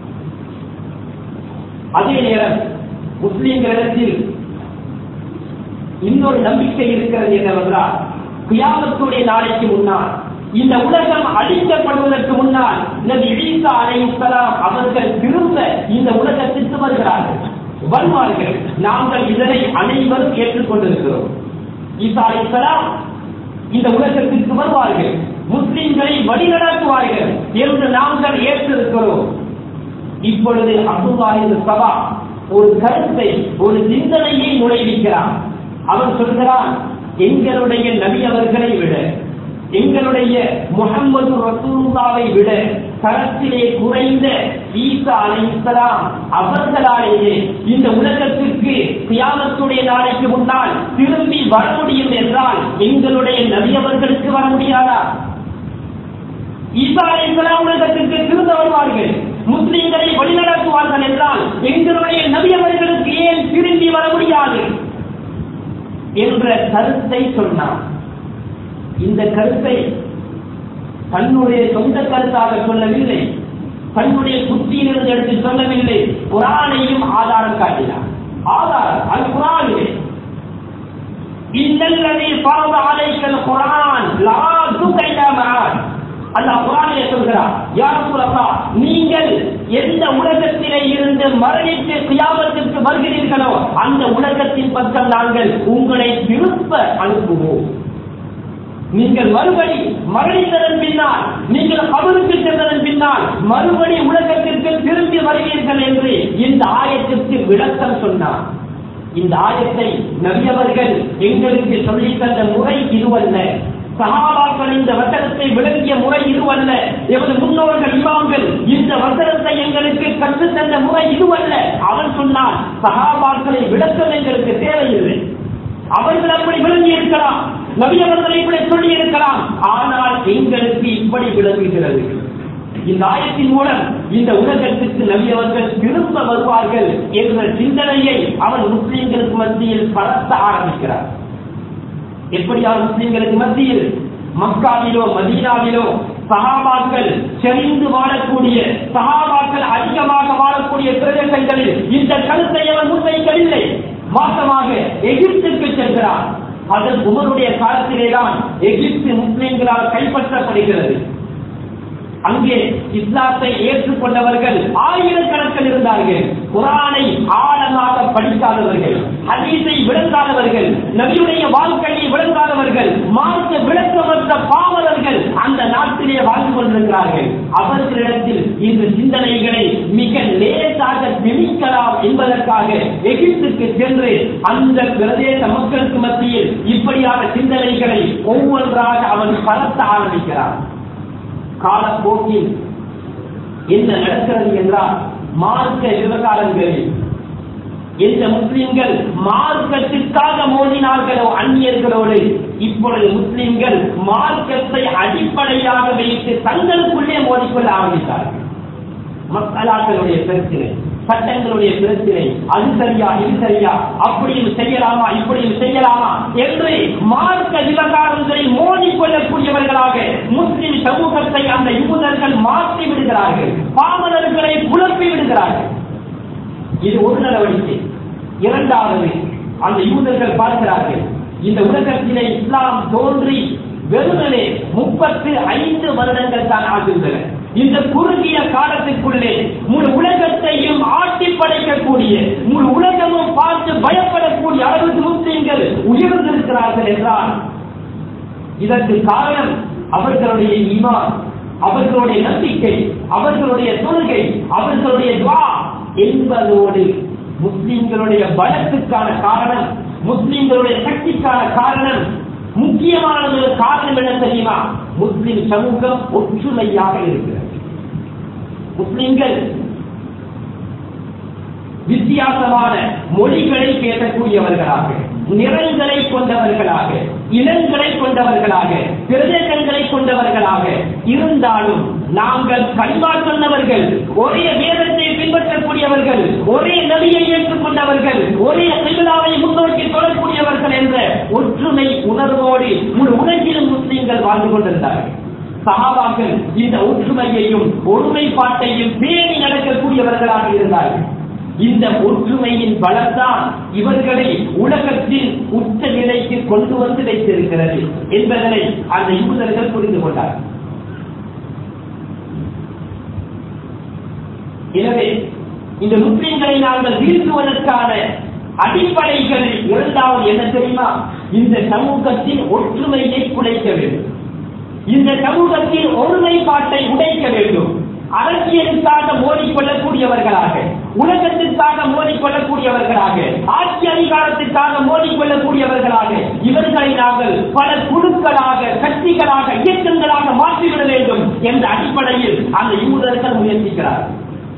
அதே நேரம் முஸ்லிம்களிடத்தில் இன்னொரு நம்பிக்கை இருக்கிறது என்னவென்றால் கியாமத்துடைய நாளைக்கு முன்னால் இந்த உலகம் அழிக்கப்படுவதற்கு முன்னால் நபி ஈசா அலைஹிஸ்ஸலாம் அவர்கள் திரும்ப இந்த உலகத்திற்கு வருகிறார்கள் வருவார்கள் நாங்கள் இதனை அனைவரும் ஏற்றுக்கொண்டிருக்கிறோம் ஈசா அலைஹிஸ்ஸலாம் இந்த உலகத்திற்கு வருவார்கள் முஸ்லிம்களை வழிநடத்துவார்கள் என்று நாங்கள் ஏற்றிருக்கிறோம் இப்பொழுது அப்துல்லாஹி சபா ஒரு கருத்தை ஒரு சிந்தனையை நுழைவிக்கிறான் அவன் சொல்கிறான் எங்களுடைய நபி அவர்களை விட எங்களுடைய முகம்மது ரசூலுல்லாவை விட கரத்திலே குறைந்த ஈசா அலைஹிஸ்ஸலாம் அவர்களாலேயே இந்த உலகத்திற்கு கியாமத்துடைய நாளைக்கு முன்னால் திரும்பி வர முடியும் என்றால் எங்களுடைய நபி அவர்களுக்கு வர முடியாதா ஈசா அலைஹிஸ்ஸலாம் உலகத்திற்கு திரும்ப வருவார்கள் முஸ்லிம்களை வழிநடத்துவார்கள் என்றால் எங்களுடைய நபி அவர்களுக்கு ஏன் திரும்பி வர முடியாது என்ற கருத்தை சொன்னார் இந்த கருத்தை தன்னுடைய சொந்த கருத்தாக சொல்லவில்லை தன்னுடைய புத்தியிலிருந்து எடுத்து சொல்லவில்லை குரானையும் ஆதாரம் காட்டினார் ஆதாரம் அது குரானிலே இன்னல்லதி பரவ அலைக்கல் குரான் லா துகைல மஆன் அல்லாஹ் குரானிலே சொல்கிறார் யார் சொல்லப்பா நீங்கள் எந்த உலகத்திலே இருந்து மரணித்து கியாமத்திற்கு வருகிறீர்களோ அந்த உலகத்தின் பக்கம் நாங்கள் உங்களை திருப்ப அனுப்புவோம் நீங்கள் மறுபடி மரணித்ததன் பின்னால் நீங்கள் கபருக்கு சென்றதன் பின்னால் மறுபடி உலகத்திற்கு திரும்பி வருவீர்கள் என்று இந்த ஆயத்திற்கு விளக்கம் சொன்னார் இந்த ஆயத்தை நபியவர்கள் எங்களுக்கு சொல்லி தந்த முறை இதுவல்ல சகாபாக்கள் இந்த வசனத்தை விளங்கிய முறை இதுவல்ல எமது முன்னோர்கள் இமாம்கள் இந்த வசனத்தை எங்களுக்கு கற்றுத் தந்த முறை இதுவல்ல அவன் சொன்னான் சகாபாக்களை விளக்கம் எங்களுக்கு தேவையில்லை அவர்கள் அப்படி விளங்கி இருக்கலாம் நபி அவர்களை இப்படி சொல்லி இருக்கலாம் ஆனால் எங்களுக்கு இப்படி விளங்குகிறது இந்த ஆயத்தின் மூலம் இந்த உலகத்திற்கு நபி அவர்கள் திரும்ப வருவார்கள் என்ற சிந்தனையை அவன் முஸ்லிம்களுக்கு மத்தியில் பரத்த ஆரம்பிக்கிறார் எப்படியால் முஸ்லிம்களுக்கு மத்தியில் மக்காவிலோ மதீனாவிலோ சகாபாக்கள் செறிந்து வாழக்கூடிய சகாபாக்கள் அதிகமாக வாழக்கூடிய பிரதேசங்களில் இந்த கருத்தை அவன் முன்வைக்கவில்லை மாற்றமாக எகிப்துக்கு செல்கிறார் அதன் உமருடைய காலத்திலேதான் எகிப்து முஸ்லிம்களால் கைப்பற்றப்படுகிறது அங்கே இஸ்லாத்தை ஏற்றுக்கொண்டவர்கள் ஆயிரக்கணக்கில் இருந்தார்கள் குரானை ஆழமாக படிக்காதவர்கள் ஹதீஸை விளங்காதவர்கள் நபியுடைய வாழ்க்கையை விளங்காதவர்கள் மார்க்க விளக்கமற்ற பாவலர்கள் அந்த நாட்டிலே வாழ்ந்து கொண்டிருக்கிறார்கள் அவர்களிடத்தில் இந்த சிந்தனைகளை மிக லேசாக திணிக்கலாம் என்பதற்காக எகிப்துக்கு சென்று அந்த பிரதேச மக்களுக்கு மத்தியில் இப்படியான சிந்தனைகளை ஒவ்வொன்றாக அவன் பரத்த ஆரம்பிக்கிறான் காலப்போக்கில் என்ன நடக்கிறது என்றால் மார்க்க விவகாரங்களில் எந்த முஸ்லிம்கள் மார்க்கத்திற்காக மோதினார்களோ அந்நியர்களோடு இப்பொழுது முஸ்லிம்கள் மார்க்கத்தை அடிப்படையாக வைத்து தங்களுக்குள்ளே மோதிக்கொள்ள ஆரம்பித்தார்கள் மக்களாக்களுடைய பிரச்சனை சட்டங்களுடைய பிரச்சனை அது சரியா இது சரியா அப்படியும் செய்யலாமா இப்படியும் செய்யலாமா என்று மார்க்க விவகாரங்களை மோதிக்கொள்ளக்கூடியவர்களாக முஸ்லிம் சமூகத்தை அந்த யூதர்கள் மாற்றி விடுகிறார்கள் பாமரர்களை குழப்பி விடுகிறார்கள் இது ஒரு நடவடிக்கை இரண்டாவது அந்த யூதர்கள் பார்க்கிறார்கள் இந்த உலகத்திலே இஸ்லாம் தோன்றி வெறுமனே முப்பத்து ஐந்து வருடங்கள் தான் ஆகின்றன இந்த குறுகிய காலத்திற்குள்ளே முழு உலகத்தையும் ஆட்டி படைக்கக்கூடிய முழு உலகமும் பார்த்து பயப்படக்கூடிய அளவுக்கு முஸ்லிம்கள் உயர்ந்திருக்கிறார்கள் என்றால் இதற்கு காரணம் அவர்களுடைய ஈமான் அவர்களுடைய நம்பிக்கை அவர்களுடைய தொழுகை அவர்களுடைய துவா என்பதோடு முஸ்லிம்களுடைய பலத்துக்கான காரணம் முஸ்லிம்களுடைய சக்திக்கான காரணம் முக்கியமான ஒரு காரணம் என்ன தெரியுமா முஸ்லிம் சமூகம் ஒற்றுமையாக இருக்கிறது முஸ்லிம்கள் வித்தியாசமான மொழிகளை பேசக்கூடியவர்களாக நிறங்களை கொண்டவர்களாக இனங்களை கொண்டவர்களாக பிரதேசங்களை கொண்டவர்களாக இருந்தாலும் நாங்கள் கல்வா சொன்னவர்கள் ஒரே வேதத்தை பின்பற்றக்கூடியவர்கள் ஒரே நபியை ஏற்றுக்கொண்டவர்கள் ஒரே சிவிழாவை முன்னோக்கி தொடரக்கூடியவர்கள் என்ற ஒற்றுமை உணர்வோடு முழு உலகிலும் முஸ்லீம்கள் வாழ்ந்து கொண்டிருந்தார்கள் சகாபாக்கள் இந்த ஒற்றுமையையும் ஒருமைப்பாட்டையும் பேணி நடக்கக்கூடியவர்களாக இருந்தார்கள் இந்த ஒற்றுமையின் பலத்தான் இவர்களை உலகத்தில் உச்ச நிலைக்கு கொண்டு வந்து வைத்திருக்கிறது என்பதனை அந்த யூதர்கள் புரிந்து கொண்டார்கள் எனவே இந்த முஸ்லிம்களை நாங்கள் வீழ்த்துவதற்கான அடிப்படைகள் இரண்டாவது என்ன தெரியுமா இந்த சமூகத்தின் ஒற்றுமையை குலைக்க வேண்டும் இந்த சமூகத்தின் ஒருமைப்பாட்டை உடைக்க வேண்டும் அரசியலுக்காக மோதிக்கொள்ளக்கூடியவர்களாக உலகத்திற்காக மோதிக்கொள்ளக்கூடியவர்களாக ஆட்சி அதிகாரத்திற்காக மோதிக்கொள்ளக்கூடியவர்களாக இவர்களை நாங்கள் பல குழுக்களாக கட்சிகளாக இயக்கங்களாக மாற்றிவிட வேண்டும் என்ற அடிப்படையில் அந்த யூதர்கள் முயற்சிக்கிறார்கள்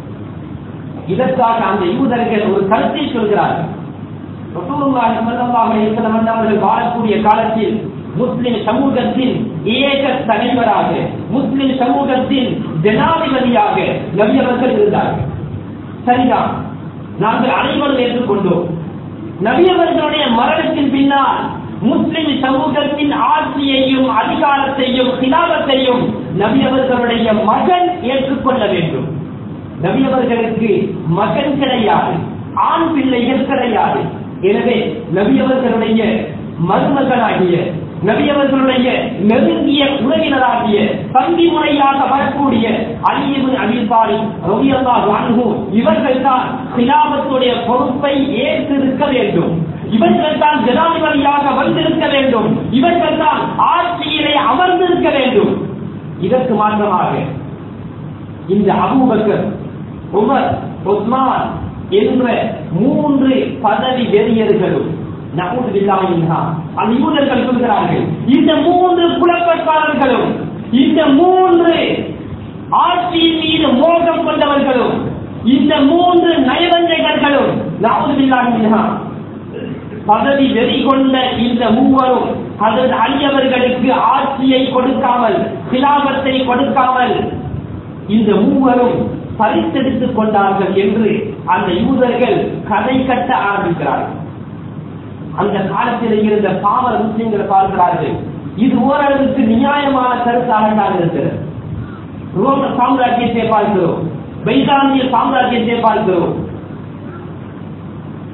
இதற்காக அந்த யூதர்கள் ஒரு கருத்தை சொல்கிறார்கள் ரசூலுல்லாஹி ஸல்லல்லாஹு அலைஹி வஸல்லம் அவர்கள் வாழக்கூடிய காலத்தில் முஸ்லிம் சமூகத்தின் ஏக தலைவராக முஸ்லிம் சமூகத்தின் ஜனாதிபதியாக நபி அவர்கள் இருந்தார்கள் சரிதான் நாங்கள் அனைவரும் ஏற்றுக்கொண்டோம் நபி அவர்களுடைய மரணத்தின் பின்னால் முஸ்லிம் சமூகத்தின் ஆட்சியையும் அதிகாரத்தையும் கிலாபத்தையும் நபி அவர்களுடைய மகன் ஏற்றுக்கொள்ள வேண்டும் நபி அவர்களுக்கு மகன் கிடையாது ஆண் பிள்ளைகள் கிடையாது எனவே நபி அவர்களுடைய மருமகனாகிய நபி அவர்களுடைய நெருங்கிய உறவினராகிய தந்தி முறையாக வரக்கூடிய அலியபு அபிபாரி ரவியல்லா வான்கு இவர்கள் தான் கிலாபத்துடைய பொறுப்பை ஏற்றிருக்க வேண்டும் இவர்கள் தான் ஜனாதிபதியாக வந்திருக்க வேண்டும் இவர்கள் தான் ஆட்சியிலே அமர்ந்திருக்க வேண்டும் இதற்கு மாற்றமாக இந்த அபூபக்கர் உமர் உஸ்மான் என்ற மூன்று பதவி வெறியர்களும் நகூது பில்லாஹின்ஹா அந்த யூதர்கள் சொல்கிறார்கள் இந்த மூன்று குழப்பக்காரர்களும் இந்த மூன்று ஆட்சியின் மீது மோகம் கொண்டவர்களும் இந்த மூன்று நயவஞ்சகர்களும் நகூது பில்லாஹின்ஹா பதவி வெறி கொண்ட இந்த மூவரும் அதன் அழியவர்களுக்கு ஆட்சியை கொடுக்காமல் சிலாபத்தை கொடுக்காமல் இந்த மூவரும் பறித்தெடுத்துக் கொண்டார்கள் என்று அந்த யூதர்கள் கதை கட்ட ஆரம்பிக்கிறார்கள் அந்த காலத்தில் இருந்த பாவர முஸ்லிம்களை பார்க்கிறார்கள் இது ஓரளவுக்கு நியாயமான கருத்தாளர்களாக இருக்கிறது ரோம சாம்ராஜ்யத்தை பார்க்கிறோம் பைசாந்திய சாம்ராஜ்யத்தை பார்க்கிறோம்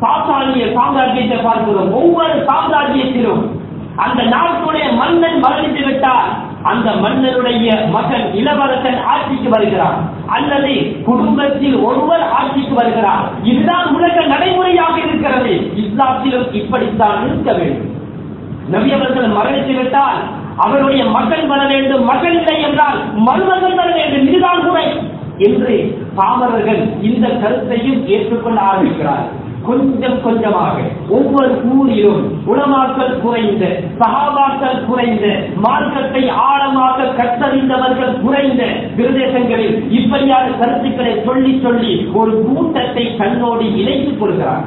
சாத்தானிய சாம்ராஜ்யத்தை பார்க்கிறோம் ஒவ்வொரு சாம்ராஜ்யத்திலும் அந்த நாட்டுடைய மன்னன் மரணித்து விட்டால் அந்த மன்னனுடைய மகன் இளவரசன் ஆட்சிக்கு வருகிறார் அல்லது குடும்பத்தில் ஒருவர் ஆட்சிக்கு வருகிறார் இதுதான் உலக நடைமுறையாக இருக்கிறது இஸ்லாத்திலும் இப்படித்தான் இருக்க வேண்டும் நபி அவர்கள் மரணித்து விட்டால் அவருடைய மகன் வர வேண்டும் மகன் இல்லை என்றால் மருமகன் வர வேண்டும் இதுதான் முறை என்று பாமரர்கள் இந்த கருத்தையும் ஏற்றுக்கொள்ள ஆரம்பிக்கிறார் கொஞ்சம் கொஞ்சமாக ஒவ்வொரு ஊரிலும் உணமாக்கல் குறைந்த சகாபாக்கள் குறைந்த மார்க்கத்தை ஆழமாக கற்றறிந்தவர்கள் குறைந்த பிரதேசங்களில் இப்படியான கருத்துக்களை சொல்லி சொல்லி ஒரு கூட்டத்தை கண்ணோடி இணைத்துக் கொள்கிறார்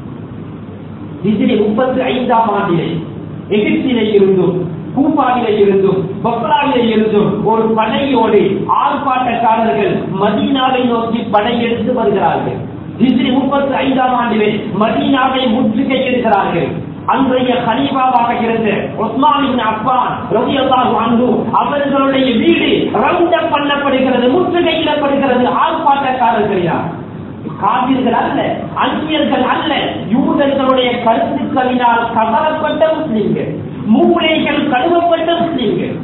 இதில் முப்பத்தி ஐந்தாம் ஆண்டிலே எகிப்திலே இருந்தும் கூப்பாவிலே இருந்தும் பப்ராவிலே இருந்தும் ஒரு படையோடு ஆர்ப்பாட்டக்காரர்கள் மதீனாவை நோக்கி படையெடுத்து வருகிறார்கள் இதில் முப்பத்தி ஐந்தாம் ஆண்டிலே மதீனாவை முற்றுகையிடுகிறார்கள் அன்றைய ஹலீஃபாவாக இருந்த உஸ்மானின் அப்பான் ரவியல்லாஹு அன்பு அவர்களுடைய வீடு ரவுண்டப் பண்ணப்படுகிறது முற்றுகையிடப்படுகிறது ஆர்ப்பாட்டக்காரர்கள் யார் காவிர்கள் அல்ல அந்நியர்கள் அல்ல யூதர்களுடைய கருத்துக்களினால் கவரப்பட்ட முஸ்லிம்கள் மூளைகள் கழுவப்பட்ட முஸ்லிம்கள்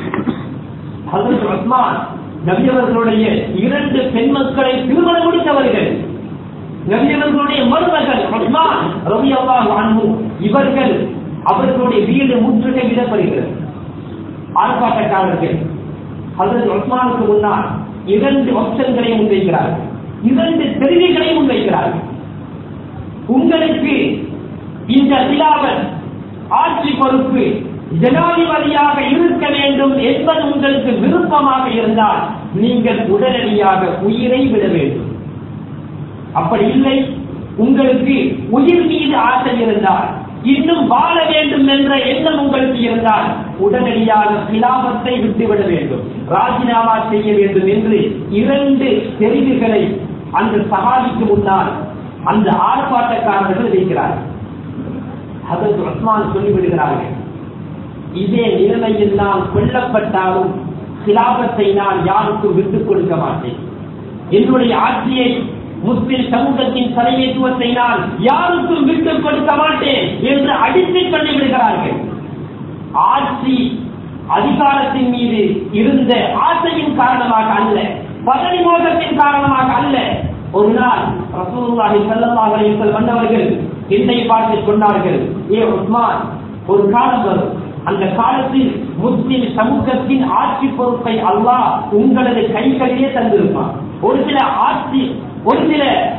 ஹசரத் உஸ்மான் நபியவர்களுடைய இரண்டு பெண் மக்களை திருமணம் முடித்தவர்கள் நபியவர்களுடைய மருமகள் உஸ்மான் ரவி அல்லாஹ் அன்பு இவர்கள் அவர்களுடைய வீடு முற்றுகையிடப்படுகிறது ஆர்ப்பாட்டக்காரர்கள் ஹசரத் உஸ்மானுக்கு முன்னால் இரண்டு ஆப்ஷன்களை முன்வைக்கிறார்கள் இரண்டு தெரிவிகளை முன்வைக்கிறார்கள் உங்களுக்கு இந்த விழாவல் ஆட்சி பொறுப்பு ஜனாதிபதியாக இருக்க வேண்டும் என்பது உங்களுக்கு விருப்பமாக இருந்தால் நீங்கள் உடனடியாக உயிரை விட வேண்டும் அப்படி இல்லை உங்களுக்கு உயிர் மீது ஆசை இருந்தால் இன்னும் வாழ வேண்டும் என்ற எண்ணம் உங்களுக்கு இருந்தால் உடனடியாக கிலாபத்தை விட்டுவிட வேண்டும் ராஜினாமா செய்ய வேண்டும் என்று இரண்டு தெரிவுகளை அந்த சகாலிக்கு முன்னால் அந்த ஆர்ப்பாட்டக்காரர்கள் வைக்கிறார்கள் அதற்கு உஸ்மான் சொல்லிவிடுகிறார்கள் இதே நிலைமையில் நான் கொல்லப்பட்டாலும் கிலாபத்தை நான் யாருக்கும் விட்டுக் கொடுக்க மாட்டேன் என்னுடைய ஆட்சியை முஸ்லிம் சமூகத்தின் தலைமைத்துவத்தை நான் யாருக்கும் விட்டுக் கொடுக்க மாட்டேன் என்று அடித்து சொல்லிவிடுகிறார்கள் ஆட்சி அதிகாரத்தின் மீது இருந்த ஆசையின் காரணமாக அல்ல பதவி மோகத்தின் காரணமாக அல்ல ஒரு நாள் ரசூலுல்லாஹி ஸல்லல்லாஹு அலைஹி வஸல்லம் வந்தவர்கள் என்னை பார்த்து சொன்னார்கள் ஏ உஸ்மான் ஒரு காலம் வரும் அந்த காலத்தில் முஸ்லிம் சமூகத்தின் ஆட்சி பொறுப்பை அல்லாஹ் உங்களது கைகளிலே தந்திருப்பான் ஒரு சில ஆட்சி ஒரு சில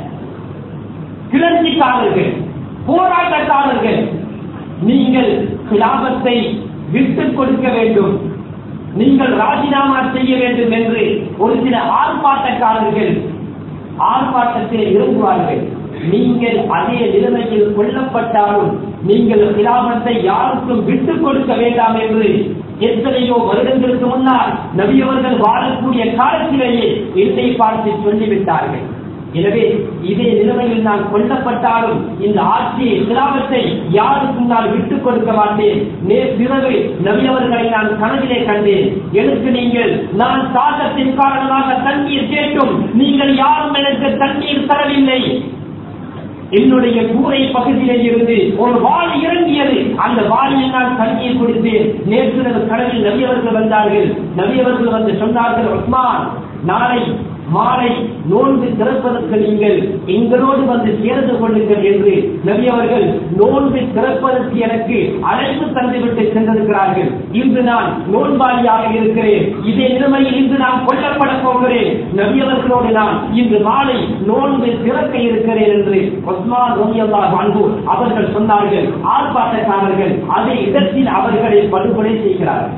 கிளர்ச்சிக்காரர்கள் போராட்டக்காரர்கள் நீங்கள் கிலாபத்தை விட்டுக் கொடுக்க வேண்டும் நீங்கள் ராஜினாமா செய்ய வேண்டும் என்று ஒரு சில ஆர்ப்பாட்டக்காரர்கள் ஆர்ப்பாட்டத்தில் இறங்குவார்கள் நீங்கள் அதே நிலைமையில் கொல்லப்பட்டாலும் நீங்கள் கிலாபத்தை யாருக்கும் விட்டுக் கொடுக்க வேண்டாம் என்று எத்தனையோ வருடங்களுக்கு முன்னால் நபியவர்கள் வாழக்கூடிய காலத்திலேயே என்னை பார்த்து சொல்லிவிட்டார்கள் எனவே இதே நிலைமையில் நான் கொல்லப்பட்டாலும் இந்த ஆட்சியை கிலாபத்தை யாருக்கும் நான் விட்டுக் கொடுக்க மாட்டேன் நேற்றிரவு நபியவர்களை நான் கனவிலே கண்டேன் எனக்கு நீங்கள் நான் சாதத்தின் காரணமாக தண்ணீர் கேட்டும் நீங்கள் யாரும் எனக்கு தண்ணீர் தரவில்லை என்னுடைய கூரை பகுதியில் இருந்து ஒரு வாள் இறங்கியது அந்த வாளியில் நான் தண்ணீர் குடித்தேன் நேற்று கடலில் நபியவர்கள் வந்தார்கள் நபியவர்கள் வந்து சொன்னார்கள் உஸ்மான் நாளை மாலை நோன்பு திறப்பதற்கு நீங்கள் எங்களோடு வந்து சேர்ந்து கொள்ளுங்கள் என்று நபி அவர்கள் நோன்பு திறப்பதற்கு எனக்கு அழைப்பு தந்துவிட்டு சென்றிருக்கிறார்கள் இன்று நான் நோன்பாளியாக இருக்கிறேன் இதே நிலைமையில் இன்று நான் கொல்லப்பட போகிறேன் நபி அவர்களோடு நான் இன்று மாலை நோன்பு திறக்க இருக்கிறேன் என்று ஒஸ்மான் ரோமியல்லா அன்பு அவர்கள் சொன்னார்கள் ஆர்ப்பாட்டக்காரர்கள் அதே இடத்தில் அவர்களை படுகொலை செய்கிறார்கள்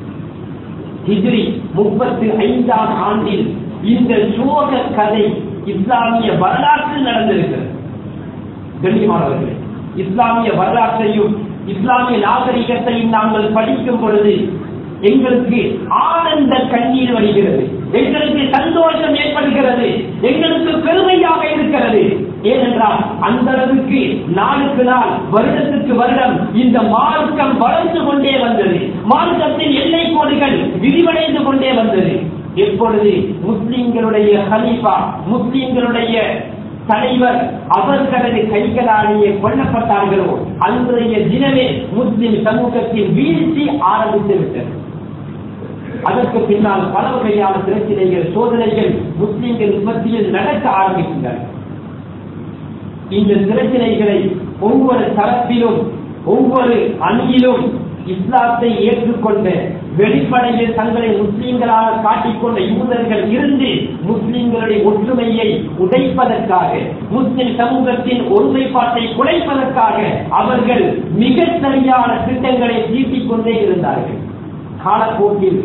ஹிஜ்ரி முப்பத்தி ஐந்தாம் ஆண்டில் இந்த சோக கதை இஸ்லாமிய வரலாற்றில் நடந்திருக்கிறது கண்ணியமானவர்களே இஸ்லாமிய வரலாற்றையும் இஸ்லாமிய நாகரிகத்தையும் நாங்கள் படிக்கும் பொழுது எங்களுக்கு ஆனந்த கண்ணீர் வருகிறது எங்களுக்கு சந்தோஷம் ஏற்படுகிறது எங்களுக்கு பெருமையாக இருக்கிறது ஏனென்றால் அந்த அளவுக்கு நாளுக்கு நாள் வருடத்துக்கு வருடம் இந்த மார்க்கம் வளர்ந்து கொண்டே வந்தது மார்க்கத்தின் எல்லை கோடுகள் விரிவடைந்து கொண்டே வந்தது எப்பொழுது முஸ்லிம்களுடைய ஹலீஃபா முஸ்லிம்களுடைய தலைவர் அவர்களது கைகளாலேயே கொல்லப்பட்டார்களோ அன்றைய தினமே முஸ்லிம் சமூகத்தின் வீழ்ச்சி ஆரம்பித்து விட்டது அதற்கு பின்னால் பல வகையான பிரச்சனைகள் சோதனைகள் முஸ்லிம்கள் மத்தியில் நடக்க ஆரம்பிக்கின்றன இந்த பிரச்சனைகளை ஒவ்வொரு தரப்பிலும் ஒவ்வொரு அணியிலும் இஸ்லாத்தை ஏற்றுக்கொண்ட வெளிப்படையில் தங்களை முஸ்லிம்களாக காட்டிக்கொண்ட யூதர்கள் இருந்து முஸ்லிம்களுடைய ஒற்றுமையை உடைப்பதற்காக முஸ்லிம் சமூகத்தின் ஒருமைப்பாட்டை குலைப்பதற்காக அவர்கள் மிக சரியான திட்டங்களை தீட்டிக் கொண்டே இருந்தார்கள் காலப்போக்கில்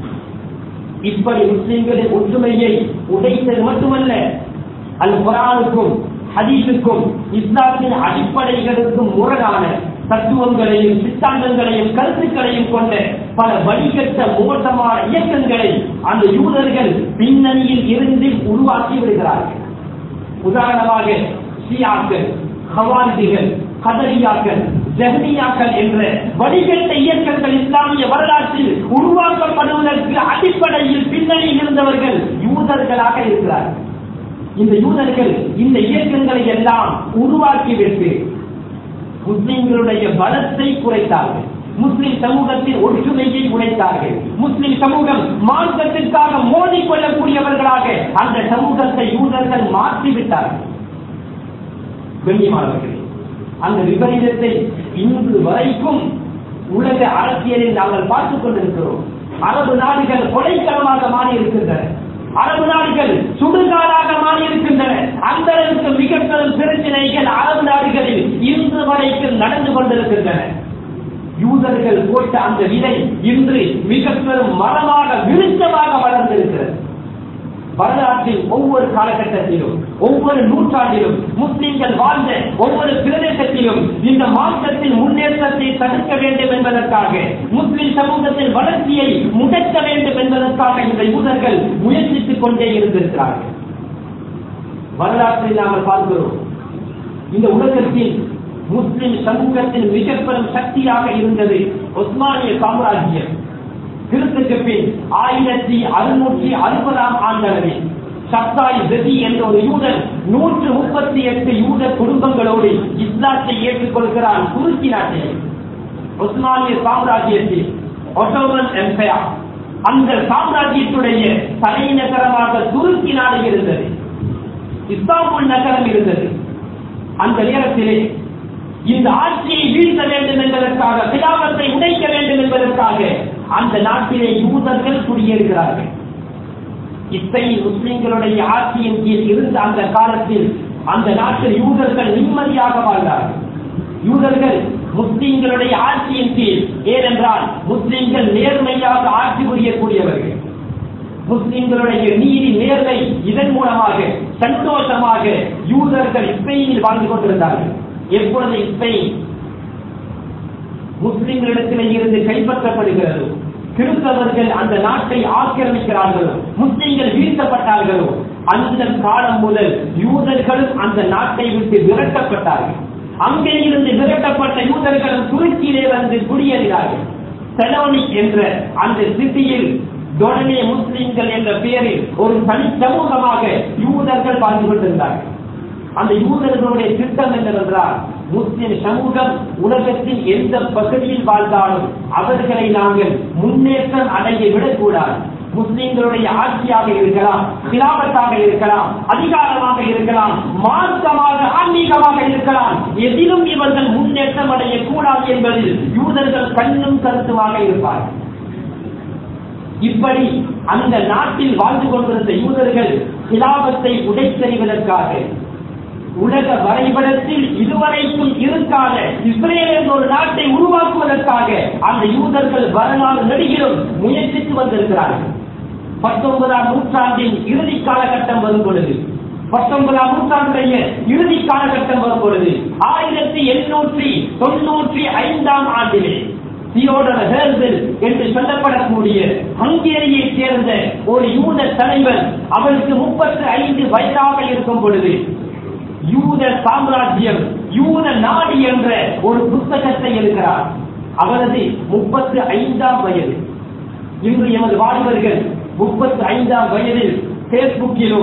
இப்படி முஸ்லிம்களின் ஒற்றுமையை உடைத்தது மட்டுமல்ல அல் குரானுக்கும் ஹதீஸுக்கும் இஸ்லாத்தின் அடிப்படைகளுக்கும் முரணான தத்துவங்களையும் சித்தாந்தங்களையும் கருத்துக்களையும் கொண்ட பல வழிகட்ட மோசமான இயக்கங்களை அந்த யூதர்கள் பின்னணியில் இருந்து உருவாக்கி விடுகிறார்கள் உதாரணமாக ஷியாக்கள் ஹவாரிதிகள் கதரியாக்கள் ஜஹ்னியாக்கள் என்ற வடிகட்ட இயக்கங்கள் இஸ்லாமிய வரலாற்றில் உருவாக்கப்படுவதற்கு அடிப்படையில் பின்னணியில் இருந்தவர்கள் யூதர்களாக இருக்கிறார்கள் இந்த யூதர்கள் இந்த இயக்கங்களை எல்லாம் உருவாக்கிவிட்டு முஸ்லிம்களுடைய பலத்தை குறைத்தார்கள் முஸ்லிம் சமூகத்தின் ஒற்றுமையை உடைத்தார்கள் முஸ்லிம் சமூகம் மார்க்கத்திற்காக மோதிக்கொள்ளக்கூடியவர்களாக அந்த சமூகத்தை யூதர்கள் மாற்றிவிட்டார்கள் கண்ணியமானவர்களே அந்த விபரீதத்தை இன்று வரைக்கும் உலக அரசியலில் நாங்கள் பார்த்துக் கொண்டிருக்கிறோம் அரபு நாடுகள் கொலைக்களமாக மாறி இருக்கின்றன அரபு நாடுகள் சுடுகாடாக மாறி இருக்கின்றன அந்த அளவுக்கு மிக பெரும் பிரச்சனைகள் அரபு நாடுகளில் இன்று வரைக்கும் நடந்து கொண்டிருக்கின்றன யூதர்கள் போட்ட அந்த விதை இன்று மிக பெரும் மரமாக விருத்தமாக வளர்ந்திருக்கிறது வரலாற்றில் ஒவ்வொரு காலகட்டத்திலும் ஒவ்வொரு நூற்றாண்டிலும் முஸ்லிம்கள் வாழ்ந்த ஒவ்வொரு பிரதேசத்திலும் இந்த மாற்றத்தின் முன்னேற்றத்தை தடுக்க வேண்டும் என்பதற்காக முஸ்லிம் சமூகத்தின் வளர்ச்சியை முடக்க வேண்டும் என்பதற்காக இந்த யூதர்கள் முயற்சித்துக் கொண்டே இருந்திருக்கிறார்கள் வரலாற்றில் நாங்கள் பார்க்கிறோம் இந்த உலகத்தில் முஸ்லிம் சமூகத்தின் மிக பெரும் சக்தியாக இருந்தது ஒஸ்மானிய சாம்ராஜ்யம் கிறிஸ்துக்கு பின் ஆயிரத்தி அறுநூற்றி அறுபதாம் ஆண்டளவில் சத்தாய் ஜெதி என்ற ஒரு யூதன் நூற்று முப்பத்தி எட்டு யூத குடும்பங்களோடு இஸ்லாத்தை ஏற்றுக்கொள்கிறான் துருக்கி நாட்டில் ஒஸ்மானிய சாம்ராஜ்யத்தில் ஒட்டோமன் எம்பையர் அந்த சாம்ராஜ்யத்துடைய தலைநகரமாக துருக்கி நாடு இருந்தது இஸ்தாம்புல் நகரம் இருந்தது அந்த நேரத்திலே இந்த ஆட்சியை வீழ்த்த வேண்டும் என்பதற்காக கிலாபத்தை உடைக்க வேண்டும் என்பதற்காக அந்த நாட்டிலே யூதர்கள் குடியேறுகிறார்கள் இத்தகைய முஸ்லிம்களுடைய ஆட்சியின் கீழ் இருந்த அந்த காலத்தில் அந்த நாட்டில் யூதர்கள் நிம்மதியாக வாழ்ந்தார்கள் யூதர்கள் முஸ்லிம்களுடைய ஆட்சியின் கீழ் ஏனென்றால் முஸ்லிம்கள் நேர்மையாக ஆட்சி புரியக்கூடியவர்கள் முஸ்லிம்களுடைய நீதி நேர்மை இதன் மூலமாக சந்தோஷமாக யூதர்கள் ஸ்பெயினில் வாழ்ந்து கொண்டிருந்தார்கள் எப்பொழுது ஸ்பெயின் முஸ்லிம்களிடத்திலே இருந்து கைப்பற்றப்படுகிறது கிறிஸ்தவர்கள் அந்த நாட்டை ஆக்கிரமிக்கிறார்களோ முஸ்லிம்கள் வீழ்த்தப்பட்டார்களோ அந்த காலம் முதல் யூதர்களும் அந்த நாட்டை விட்டு விரட்டப்பட்டார்கள் அங்கே இருந்து விரட்டப்பட்ட யூதர்களும் துருக்கியிலே வந்து குடியேறினார்கள் செலோனிக் என்ற அந்த சிட்டியில் தொடனே முஸ்லிம்கள் என்ற பெயரில் ஒரு தனி சமூகமாக யூதர்கள் வாழ்ந்து கொண்டிருந்தார்கள் அந்த யூதர்களுடைய திட்டம் என்னவென்றால் முஸ்லிம் சமூகம் உலகத்தின் எந்த பகுதியில் வாழ்ந்தாலும் அவர்களை நாங்கள் முன்னேற்றம் அடைய விடக்கூடாது முஸ்லிம்களுடைய ஆட்சியாக இருக்கலாம் கிலாபத்தாக இருக்கலாம் அதிகாரமாக இருக்கலாம் மார்க்கமாக ஆன்மீகமாக இருக்கலாம் எதிலும் இவர்கள் முன்னேற்றம் அடையக்கூடாது என்பதில் யூதர்கள் கண்ணும் கருத்துமாக இருப்பார்கள் இப்படி அந்த நாட்டில் வாழ்ந்து கொண்டிருந்த யூதர்கள் கிலாபத்தை உடைத்தறிவதற்காக உலக வரைபடத்தில் இதுவரைக்கும் இருக்காத இஸ்ரேல் என்ற ஒரு நாட்டை உருவாக்குவதற்காக அந்த யூதர்கள் வரலாறு நடிகளும் முயற்சித்து வந்திருக்கிறார்கள் பத்தொன்பதாம் நூற்றாண்டின் இறுதி காலகட்டம் வரும் பொழுது பத்தொன்பதாம் நூற்றாண்டுடைய இறுதி காலகட்டம் வரும் பொழுது ஆயிரத்தி எண்ணூற்றி தொண்ணூற்றி ஐந்தாம் ஆண்டிலே தியோடர் ஹேர்சல் என்று சொல்லப்படக்கூடிய ஹங்கேரியைச் சேர்ந்த ஒரு யூத தலைவர் அவருக்கு முப்பத்தி ஐந்து வயதாக இருக்கும் பொழுது யூத சாம்ராஜ்யம் யூத நாடு என்ற ஒரு புத்தகத்தை எழுதுகிறார் அவரது முப்பத்தி ஐந்தாம் வயது இன்று எமது வாலிபர்கள் முப்பத்தி ஐந்தாம் வயதில் பேஸ்புக்கிலும்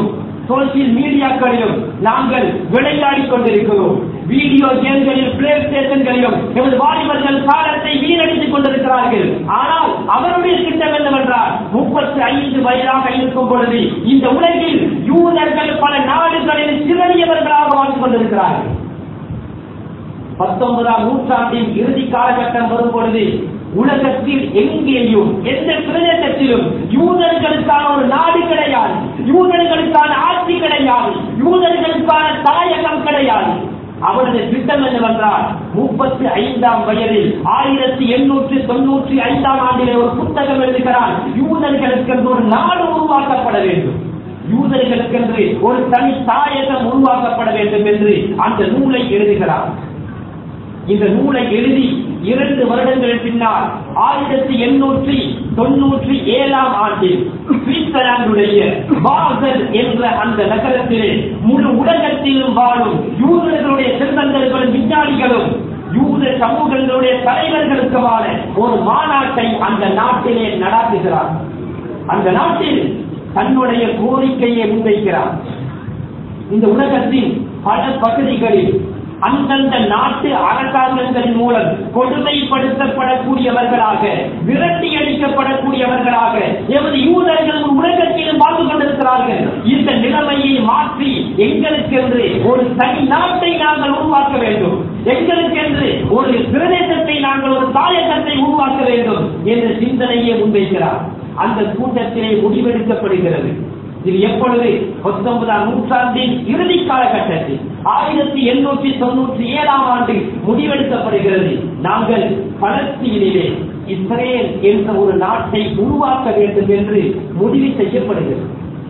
சோசியல் மீடியாக்களிலும் நாங்கள் விளையாடி கொண்டிருக்கிறோம் வீடியோ கேம்களில் பிளே ஸ்டேஷன்களிலும் எமது வாலிபர்கள் காலத்தை வீணடித்துக் கொண்டிருக்கிறார்கள் ஆனால் அவருடைய திட்டம் என்னவென்றால் முப்பத்தி ஐந்து வயதாக இருக்கும் பொழுது இந்த உலகில் யூதர்கள் பல நாடுகளில் சிதறியவர்களாக வாழ்ந்து கொண்டிருக்கிறார்கள் பத்தொன்பதாம் நூற்றாண்டின் இறுதி காலகட்டம் வரும் பொழுது உலகத்தில் எங்கேயும் எந்த பிரதேசத்திலும் யூதர்களுக்கான ஒரு நாடு கிடையாது யூதர்களுக்கான ஆட்சி கிடையாது யூதர்களுக்கான தாயகம் கிடையாது அவரது திட்டம் என்னவென்றால் முப்பத்தி ஐந்தாம் வயதில் ஆயிரத்தி எண்ணூற்றி தொண்ணூற்றி ஐந்தாம் ஆண்டிலே ஒரு புத்தகம் எழுதுகிறார் யூதர்களுக்கு ஒரு நாடு உருவாக்கப்பட வேண்டும் யூதர்களுக்கென்று ஒரு தனி தாயகம் உருவாக்கப்பட வேண்டும் என்று அந்த நூலை எழுதுகிறார் இந்த நூலை எழுதி இரண்டு வருடங்கள் பின்னால் ஆயிரத்தி எண்ணூற்றி தொன்னூற்றி ஏழாம் ஆண்டில் சுவிட்சர்லாந்துடைய பாசல் என்ற அந்த நகரத்திலே முழு உலகத்திலும் வாழும் யூதர்களுடைய செல்வந்தர்களும் விஞ்ஞானிகளும் யூத சமூகங்களுடைய தலைவர்களுக்குமான ஒரு மாநாட்டை அந்த நாட்டிலே நடாத்துகிறார் அந்த நாட்டில் தன்னுடைய கோரிக்கையை முன்வைக்கிறார் இந்த உலகத்தின் பல பகுதிகளில் அந்தந்த நாட்டு அரசாங்கங்களின் மூலம் கொடுமைப்படுத்தப்படக்கூடியவர்களாக விரட்டி அடிக்கப்படக்கூடியவர்களாக எமது யூதர்கள் உலகத்திலும் வாழ்ந்து கொண்டிருக்கிறார்கள் இந்த நிலைமையை மாற்றி எங்களுக்கென்று ஒரு தனி நாட்டை நாங்கள் உருவாக்க வேண்டும் எங்களுக்கென்று ஒரு பிரதேசத்தை நாங்கள் ஒரு தாயகத்தை உருவாக்க வேண்டும் என்ற சிந்தனையை முன்வைக்கிறார் அந்த கூட்டத்திலே முடிவெடுக்கப்படுகிறது இது எப்பொழுது பத்தொன்பதாம் நூற்றாண்டின் இறுதி காலகட்டத்தில் ஆயிரத்தி எண்ணூற்றி தொண்ணூற்றி ஏழாம் ஆண்டு முடிவெடுக்கப்படுகிறது நாங்கள் பலஸ்தீனிலே இஸ்ரேல் என்ற ஒரு நாட்டை உருவாக்க வேண்டும் என்று முடிவு செய்யப்படுகிறது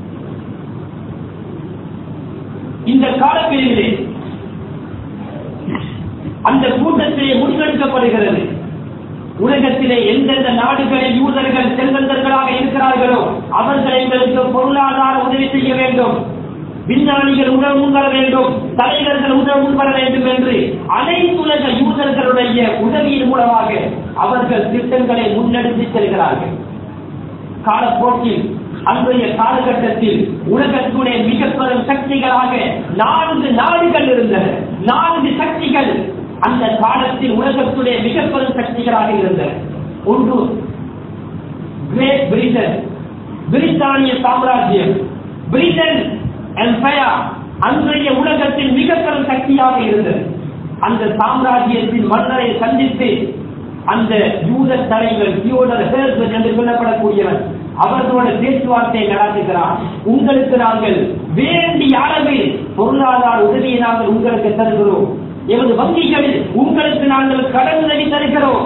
இந்த காலப்பிரிவிலே அந்த கூட்டத்திலே முடிவெடுக்கப்படுகிறது உலகத்திலே எந்தெந்த நாடுகளில் யூதர்கள் செல்வந்தர்களாக இருக்கிறார்களோ அவர்கள் எங்களுக்கு பொருளாதார உதவி செய்ய வேண்டும் விஞ்ஞானிகள் உணவு முன்வர வேண்டும் தலைவர்கள் உணவு முன்வர வேண்டும் என்று அனைத்துலக யூதர்களுடைய உதவியின் மூலமாக அவர்கள் திட்டங்களை முன்னெடுத்து செல்கிறார்கள் காலப்போக்கில் அன்றைய காலகட்டத்தில் உலகத்துடைய மிக பெரும் சக்திகளாக நான்கு நாடுகள் இருந்தன நான்கு சக்திகள் அந்த காலத்தில் உலகத்துடைய மிக பெரும் சக்திகளாக இருந்தன ஒன்று கிரேட் பிரிட்டன் பிரித்தானிய சாம்ராஜ்யம் பிரிட்டன் எம்பயர் அன்றைய உலகத்தின் மிக பெரும் சக்தியாக இருந்தது அந்த சாம்ராஜ்யத்தின் மன்னரை சந்தித்து அந்த யூத தலைவர் தியோடர் ஹேர்பர்ட் என்று சொல்லப்படக்கூடியவர் அவர்களோட பேச்சுவார்த்தை நடத்துகிறார் உங்களுக்கு நாங்கள் வேண்டிய அளவில் பொருளாதார உதவியை நாங்கள் உங்களுக்கு தருகிறோம் எமது வங்கிகளில் உங்களுக்கு நாங்கள் கடன் உதவி தருகிறோம்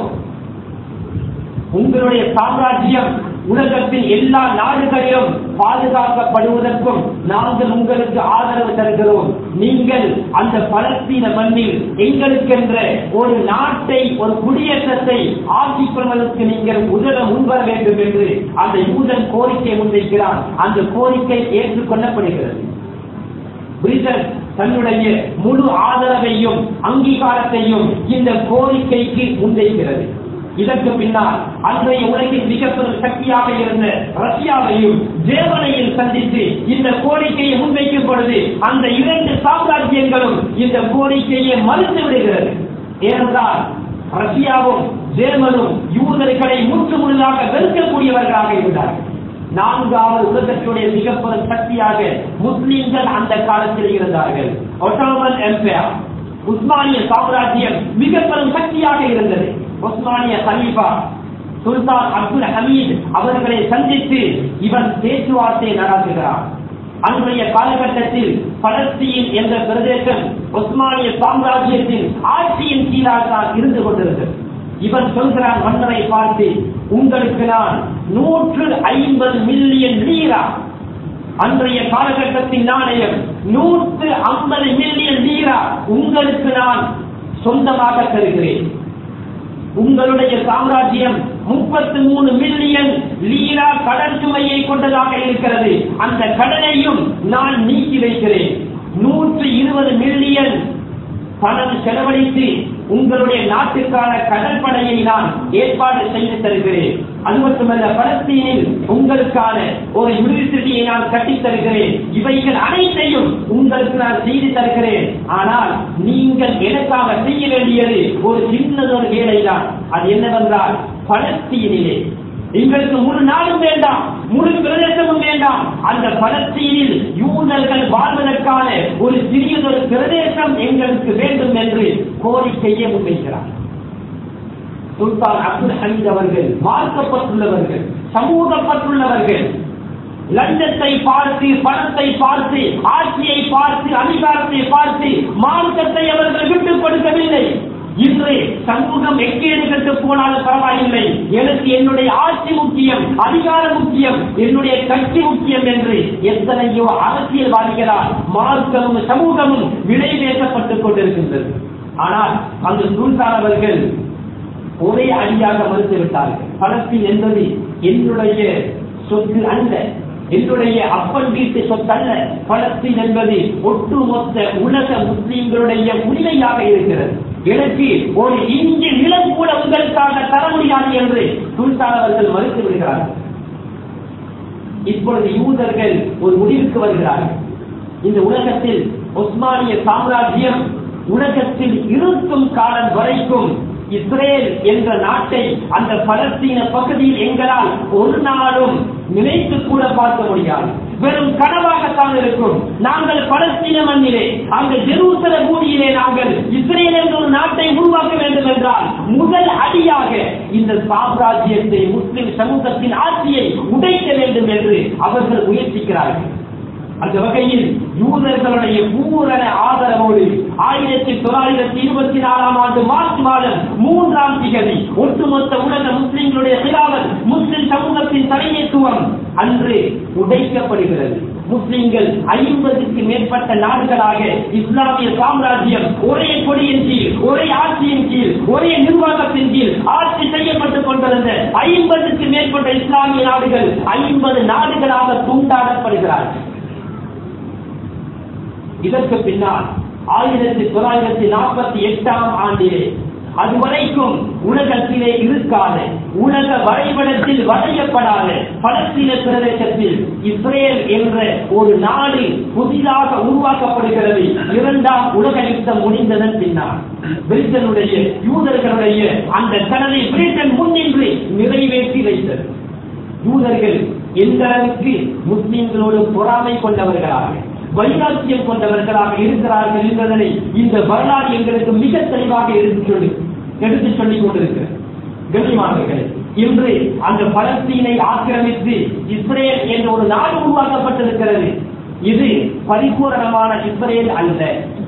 உங்களுடைய சாம்ராஜ்யம் உலகத்தின் எல்லா நாடுகளிலும் பாதுகாக்கப்படுவதற்கும் நாங்கள் உங்களுக்கு ஆதரவு தருகிறோம் நீங்கள் அந்த பலஸ்தீன மண்ணில் எங்களுக்கென்ற ஒரு நாட்டை ஒரு குடியேற்றத்தை ஆக்கிக் கொள்வதற்கு நீங்கள் உதவ முன்வர வேண்டும் என்று அந்த யூதன் கோரிக்கை முன்வைக்கிறார் அந்த கோரிக்கை ஏற்றுக்கொள்ளப்படுகிறது பிரிட்டன் தன்னுடைய முழு ஆதரவையும் அங்கீகாரத்தையும் இந்த கோரிக்கைக்கு முன்வைக்கிறது இதற்கு பின்னால் அன்றைய உலகின் மிகப்பெரும் சக்தியாக இருந்த ரஷ்யாவையும் ஜெர்மனியில் சந்தித்து இந்த கோரிக்கையை முன்வைக்கும் பொழுது அந்த இரண்டு சாம்ராஜ்யங்களும் இந்த கோரிக்கையை மறுத்து விடுகிறது ஏனென்றால் ரஷ்யாவும் ஜெர்மனும் யூதர்களை முற்று முழுதாக வெறுக்கக்கூடியவர்களாக இருந்தார்கள் நான்காவது உலகத்துடைய மிகப்பெரும் சக்தியாக முஸ்லிம்கள் அந்த காலத்தில் இருந்தார்கள் ஒட்டோமன் எம்பையர் உஸ்மானிய சாம்ராஜ்யம் மிக பெரும் சக்தியாக இருந்தது உஸ்மானிய கலீஃபா சுல்தான் அப்துல் ஹமீத் அவர்களை சந்தித்து இவன் பேச்சுவார்த்தை நடத்துகிறார் அன்றைய காலகட்டத்தில் பலஸ்தீன் என்ற பிரதேசம் உஸ்மானிய சாம்ராஜ்யத்தின் ஆட்சியின் கீழாக தான் இருந்து கொண்டிருந்தது இவன் சொல்கிறான் மன்னரை பார்த்து உங்களுக்கு நான் நூற்று ஐம்பது மில்லியன் லீரா அன்றைய காலகட்டத்தின் நாணயம் நூற்று ஐம்பது மில்லியன் லீரா உங்களுக்கு நான் சொந்தமாக தருகிறேன் உங்களுடைய சாம்ராஜ்யம் முப்பத்தி மூணு மில்லியன் லீரா கடன் சுமையை கொண்டதாக இருக்கிறது அந்த கடனையும் நான் நீக்கி வைக்கிறேன் நூற்று இருபது மில்லியன் பணம் செலவழித்து உங்களுடைய நாட்டுக்கான கடற்படையை நான் ஏற்பாடு செய்து தருகிறேன் அது மட்டுமல்ல பலஸ்தீனில் உங்களுக்கான ஒரு யூனிவர்சிட்டியை நான் கட்டித் தருகிறேன் இவைகள் அனைத்தையும் உங்களுக்கு நான் செய்து தருகிறேன் ஆனால் நீங்கள் எனக்காக செய்ய வேண்டியது ஒரு சின்னதொரு வேலை தான் அது என்னவென்றால் பலஸ்தீனிலே எங்களுக்கு முழு நாடும் வேண்டாம் முழு பிரதேசமும் வேண்டாம் அந்த பலஸ்தீனில் யூதர்கள் வாழ்வதற்கான ஒரு சிறியதொரு பிரதேசம் எங்களுக்கு வேண்டும் என்று கோரிக்கையை முன்வைக்கிறார் சுல்தான் அப்துல் ஹமீத் அவர்கள் மார்க்கப்பட்டுள்ளவர்கள் சமூகப்பட்டுள்ளவர்கள் லஞ்சத்தை பார்த்து பணத்தை பார்த்து ஆட்சியை பார்த்து அதிகாரத்தை பார்த்து மார்க்கத்தை அவர்கள் விட்டுக் கொடுக்கவில்லை இன்று சமூகம் எக்கேடு கட்டு போனாலும் பரவாயில்லை எனக்கு என்னுடைய ஆட்சி முக்கியம் அதிகாரம் முக்கியம் என்னுடைய கட்சி முக்கியம் என்று எத்தனையோ அரசியல்வாதிகளால் மார்க்கமும் சமூகமும் விலை பேசப்பட்டுக் கொண்டிருக்கின்றது ஆனால் அந்த சுல்தான் அவர்கள் ஒரே அடியாக மறுத்துவிட்டார்கள் பலஸ்தீன் என்பது என்னுடைய சொத்து அல்ல என்னுடைய அப்பன் வீட்டு சொத்து அல்ல பலஸ்தீன் என்பது ஒட்டுமொத்த உலக முஸ்லீம்களுடைய உரிமையாக இருக்கிறது எனக்கு ஒரு இஞ்சி நிலம் கூட உங்களுக்காக தர முடியாது என்று சுல்தான் அவர்கள் மறுத்து விடுகிறார்கள் இப்பொழுது யூதர்கள் ஒரு முடிவுக்கு வருகிறார்கள் இந்த உலகத்தில் ஒஸ்மானிய சாம்ராஜ்யம் உலகத்தில் இருக்கும் காலம் வரைக்கும் இஸ்ரேல் என்ற நாட்டை அந்த பலஸ்தீன பகுதியில் எங்களால் ஒரு நாளும் நினைத்து கூட பார்க்க முடியாது வெறும் கனவாகத்தான் இருக்கும் நாங்கள் பலஸ்தீன மண்ணிலே அந்த ஜெருசல பூமியிலே நாங்கள் இஸ்ரேல் என்ற ஒரு நாட்டை உருவாக்க வேண்டும் என்றால் முதல் அடியாக இந்த சாம்ராஜ்யத்தை முஸ்லிம் சமூகத்தின் ஆட்சியை உடைக்க வேண்டும் என்று அவர்கள் முயற்சிக்கிறார்கள் அந்த வகையில் யூதர்களுடைய பூரண ஆதரவோடு ஆயிரத்தி தொள்ளாயிரத்தி இருபத்தி நாலாம் ஆண்டு மார்ச் மாதம் மூன்றாம் திகதி ஒட்டுமொத்த உலக முஸ்லிம்களுடைய சிலாவல் முஸ்லிம் சமூகத்தின் தலைமைத்துவம் அன்று உடைக்கப்படுகிறது முஸ்லிம்கள் ஐம்பதுக்கு மேற்பட்ட நாடுகளாக இஸ்லாமிய சாம்ராஜ்யம் ஒரே கொடியின் கீழ் ஒரே ஆட்சியின் கீழ் ஒரே நிர்வாகத்தின் கீழ் ஆட்சி செய்யப்பட்டுக் கொண்டிருந்த ஐம்பதுக்கு மேற்பட்ட இஸ்லாமிய நாடுகள் ஐம்பது நாடுகளாக துண்டாடப்படுகிறார்கள் இதற்கு பின்னால் ஆயிரத்தி தொள்ளாயிரத்தி நாற்பத்தி எட்டாம் ஆண்டிலே அதுவரைக்கும் உலகத்திலே இருக்காத உலக வரைபடத்தில் வரையப்படாத பலஸ்தீன பிரதேசத்தில் இஸ்ரேல் என்ற ஒரு நாடு புதிதாக உருவாக்கப்படுகிறது இரண்டாம் உலக யுத்தம் முடிந்ததன் பின்னால் பிரிட்டனுடைய யூதர்களுடைய அந்த கனவை பிரிட்டன் முன்னின்று நிறைவேற்றி வைத்தது யூதர்கள் எந்த அளவுக்கு முஸ்லிம்களோடு பொறாமை கொண்டவர்களாக வைராக்கியம் கொண்டவர்களாக இருக்கிறார்கள் என்பதனை இந்த வரலாறு எங்களுக்கு மிக தெளிவாக எடுத்து சொல்லி எடுத்து சொல்லிக் கொண்டிருக்கிறது கண்ணியமானவர்களே இன்று அந்த பலஸ்தீனை ஆக்கிரமித்து இஸ்ரேல் என்ற ஒரு நாடு உருவாக்கப்பட்டிருக்கிறது இது பரிபூரணமான இஸ்ரேல் அல்ல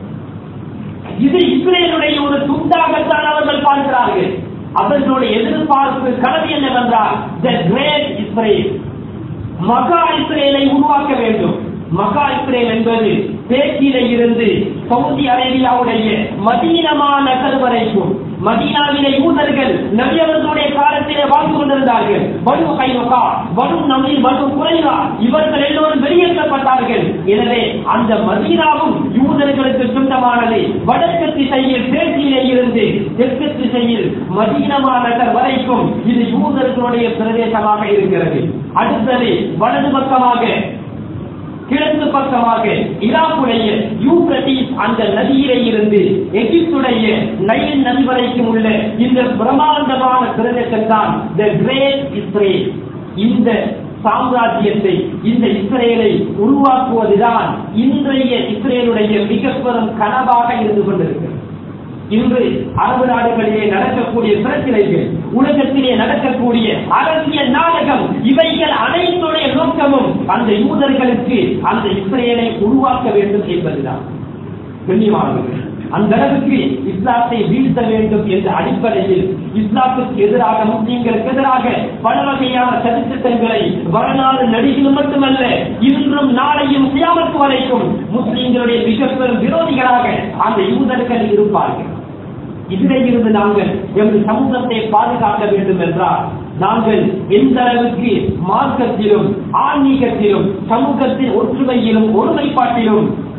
இது இஸ்ரேலுடைய ஒரு துண்டாகத்தான் அவர்கள் பார்க்கிறார்கள் அவர்களுடைய எதிர்பார்ப்பு கனவு என்னவென்றால் த கிரேட் இஸ்ரேல் மகா இஸ்ரேலை உருவாக்க வேண்டும் மக்கா இஸ்ரேல் என்பது தேக்கியில இருந்து சவுதி அரேபியாவுடைய மதீனமா நகர் வரைக்கும் மதீனாவிலே யூதர்கள் நபியவர்களுடைய காலத்திலே வாழ்ந்து கொண்டிருந்தார்கள் பனு கைமகா பனு நமி பனு குறைவா இவர்கள் எல்லோரும் வெளியேற்றப்பட்டார்கள் எனவே அந்த மதீனாவும் யூதர்களுக்கு சொந்தமானது வடக்கு திசையில் தேக்கியிலே இருந்து தெற்கு திசையில் மதீனமா நகர் வரைக்கும் இது யூதர்களுடைய பிரதேசமாக இருக்கிறது அடுத்தது வலது பக்கமாக கிழக்கு பக்கமாக ஈராக்குடைய யூப்ரட்டிஸ் அந்த நதியிலே இருந்து எகிப்துடைய நைல் நதி வரைக்கும் உள்ள இந்த பிரம்மாண்டமான பிரதேசம் தான் த கிரேட் இஸ்ரேல் இந்த சாம்ராஜ்யத்தை இந்த இஸ்ரேலை உருவாக்குவதுதான் இன்றைய இஸ்ரேலுடைய மிக பெரும் கனவாக இருந்து கொண்டிருக்கிறது இன்று அரபு நாடுகளிலே நடக்கக்கூடிய பிரச்சனைகள் உலகத்திலே நடக்கக்கூடிய அரசியல் நாடகம் இவைகள் அனைத்துடைய நோக்கமும் அந்த யூதர்களுக்கு அந்த இஸ்ரேலை உருவாக்க வேண்டும் என்பதுதான் கண்ணியமானவர்கள் அந்த அளவுக்கு இஸ்லாத்தை வீழ்த்த வேண்டும் என்ற அடிப்படையில் இஸ்லாத்துக்கு எதிராக முஸ்லீம்களுக்கு எதிராக பல வகையான சதித்திட்டங்களை வரலாறு நடிகளும் மட்டுமல்ல இன்றும் நாளையும் சியாமத்து வரைக்கும் முஸ்லீம்களுடைய மிக பெரும் விரோதிகளாக அந்த யூதர்கள் இருப்பார்கள் இதிலே இருந்து நாங்கள் எமது சமூகத்தை பாதுகாக்க வேண்டும் என்றால் நாங்கள் எந்த அளவுக்கு மார்க்கத்திலும் ஆன்மீகத்திலும் சமூகத்தின் ஒற்றுமையிலும் ஒருமைப்பாட்டிலும்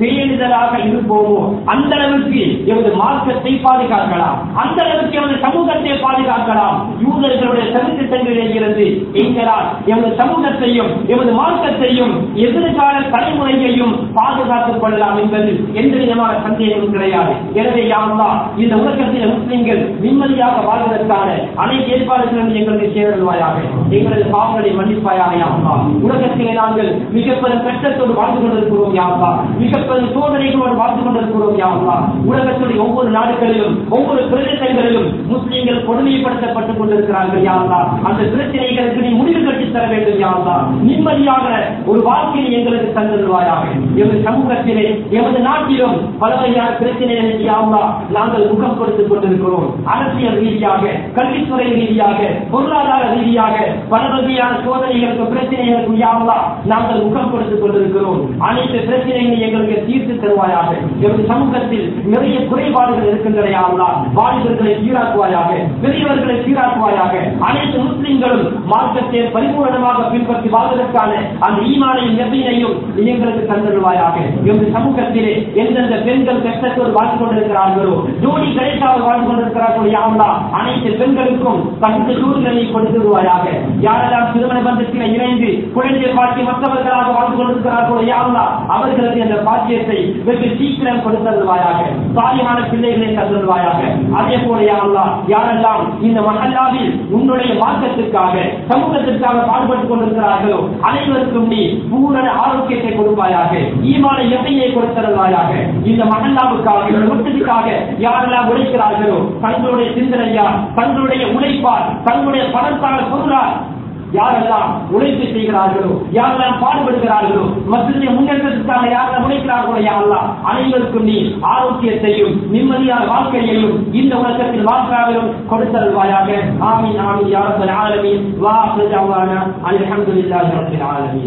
பேரிதலாக இருப்போமோ அந்த அளவுக்கு எமது மார்க்கத்தை பாதுகாக்கலாம் அந்த அளவுக்கு எமது சமூகத்தை பாதுகாக்கலாம் யூதர்களுடைய சதித்திட்டங்களிலே இருந்து எங்களால் எமது சமூகத்தையும் எமது மார்க்கத்தையும் எதிர்கால தலைமுறையையும் பாதுகாத்துக் கொள்ளலாம் என்பது எந்த விதமான சந்தேகமும் கிடையாது எனவே யாருந்தா இந்த உலகத்தில் முஸ்லிம்கள் நிம்மதியாக வாழ்வதற்கான அனைத்து ஏற்பாடுகளும் எங்களுக்கு சேர்வாயாக எங்களது பாவங்களை மன்னிப்பாயாக யாருந்தா உலகத்திலே நாங்கள் மிக பெரும் கஷ்டத்தோடு வாழ்ந்து கொண்டிருக்கிறோம் யாருந்தா மிக பெரும் சோதனைகளோடு வாழ்ந்து கொண்டிருக்கிறோம் யாருந்தா உலகத்துடைய ஒவ்வொரு நாடுகளிலும் ஒவ்வொரு பிரதேசங்களிலும் முஸ்லிம்கள் கொடுமைப்படுத்தப்பட்டுக் கொண்டிருக்கிறார்கள் யாருந்தா அந்த பிரச்சனைகளுக்கு நீ முடிவு கட்டி தர வேண்டும் யாருந்தா நிம்மதியாக ஒரு வாழ்க்கையை எங்களுக்கு தந்துள்வாயாக எமது சமூகத்திலே எமது நாட்டிலும் பல வகையான பிரச்சனைகளுக்கு யாருந்தா நாங்கள் முகம் கொடுத்துக் கொண்டிருக்கிறோம் அரசியல் ரீதியாக கல்வித்துறை ரீதியாக பொருளாதார ரீதியாக பல வகையான சோதனைகளுக்கு பிரச்சனைகளுக்கு யாருந்தா நாங்கள் முகம் கொடுத்துக் கொண்டிருக்கிறோம் அனைத்து பிரச்சனைகளை எங்களுக்கு தீர்த்து தருவாயாக எமது சமூகத்தில் நிறைய குறைபாடுகள் இருக்கின்றன யாருந்தா வாலிபர்களை சீராக்குவாயாக பெரியவர்களை சீராக்குவாயாக அனைத்து முஸ்லிம்களும் மார்க்கத்தை பரிபூரணமாக பின்பற்றி வாழ்வதற்கான அந்த ஈமானையும் நெபினையும் நீ எங்களுக்கு தந்துடுவாயாக எமது சமூகத்திலே எந்தெந்த பெண்கள் கஷ்டத்தோடு வாழ்ந்து கொண்டிருக்கிறார்களோ ஜோடி கிடைக்காமல் வாழ்ந்து கொண்டிருக்கிறார்களோ யாருந்தா அனைத்து பெண்களுக்கும் தகுந்த சூழ்நிலையை கொடுத்துடுவாயாக யாரெல்லாம் திருமண பந்தத்தில் இணைந்து குழந்தை பாட்டி மற்றவர்களாக வாழ்ந்து கொண்டிருக்கிறார்களோ யாருந்தா அவர்களுக்கு அந்த பாக்கியத்தை வெகு சீக்கிரம் கொடுத்தருவாயாக சாலியான பிள்ளைகளை தந்துடுவாயாக அதே போல யாரெல்லாம் யாரெல்லாம் இந்த மகல்லாவில் உன்னுடைய மார்க்கத்திற்காக சமூகத்திற்காக பாடுபட்டுக் கொண்டிருக்கிறார்களோ அனைவருக்கும் நீ பூரண ஆரோக்கியத்தை கொடுப்பாயாக ஈமான எத்தையை கொடுத்தருவாயாக இந்த மகல்லாவுக்காக இந்த முட்டத்துக்காக யாரெல்லாம் உழைக்கிறார்களோ தங்களுடைய சிந்தனையால் தங்களுடைய உழைப்பால் தங்களுடைய பணத்தால் பொருளால் யாரெல்லாம் உழைப்பு செய்கிறார்களோ யாரெல்லாம் பாடுபடுகிறார்களோ மத்திய முன்னேற்றத்திற்காக யாரெல்லாம் உழைக்கிறார்களோ யாரெல்லாம் அனைவருக்கும் நீ ஆரோக்கியத்தையும் நிம்மதியான வாழ்க்கையையும் இந்த உலகத்தில் வாழ்க்கையிலும் கொடுத்தருவாயாக ஆமீன் ஆமீன் யாரத்தில் ஆலமீன் வா அல்ஹம்துலில்லாஹி அல்ஹம்துலில்லாஹி ரப்பில் ஆலமீன்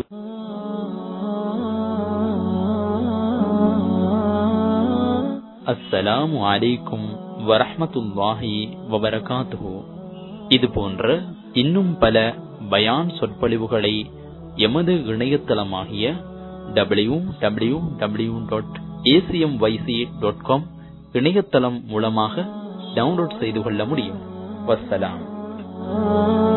அஸ்ஸலாமு அலைக்கும் வரஹ்மத்துல்லாஹி வபரகாத்துஹு இது போன்ற இன்னும் பல பயான் சொற்பொழிவுகளை எமது இணையதளமாகிய W W W dot A C M Y C dot com இணையதளம் மூலமாக டவுன்லோட் செய்து கொள்ள முடியும் வஸ்ஸலாம்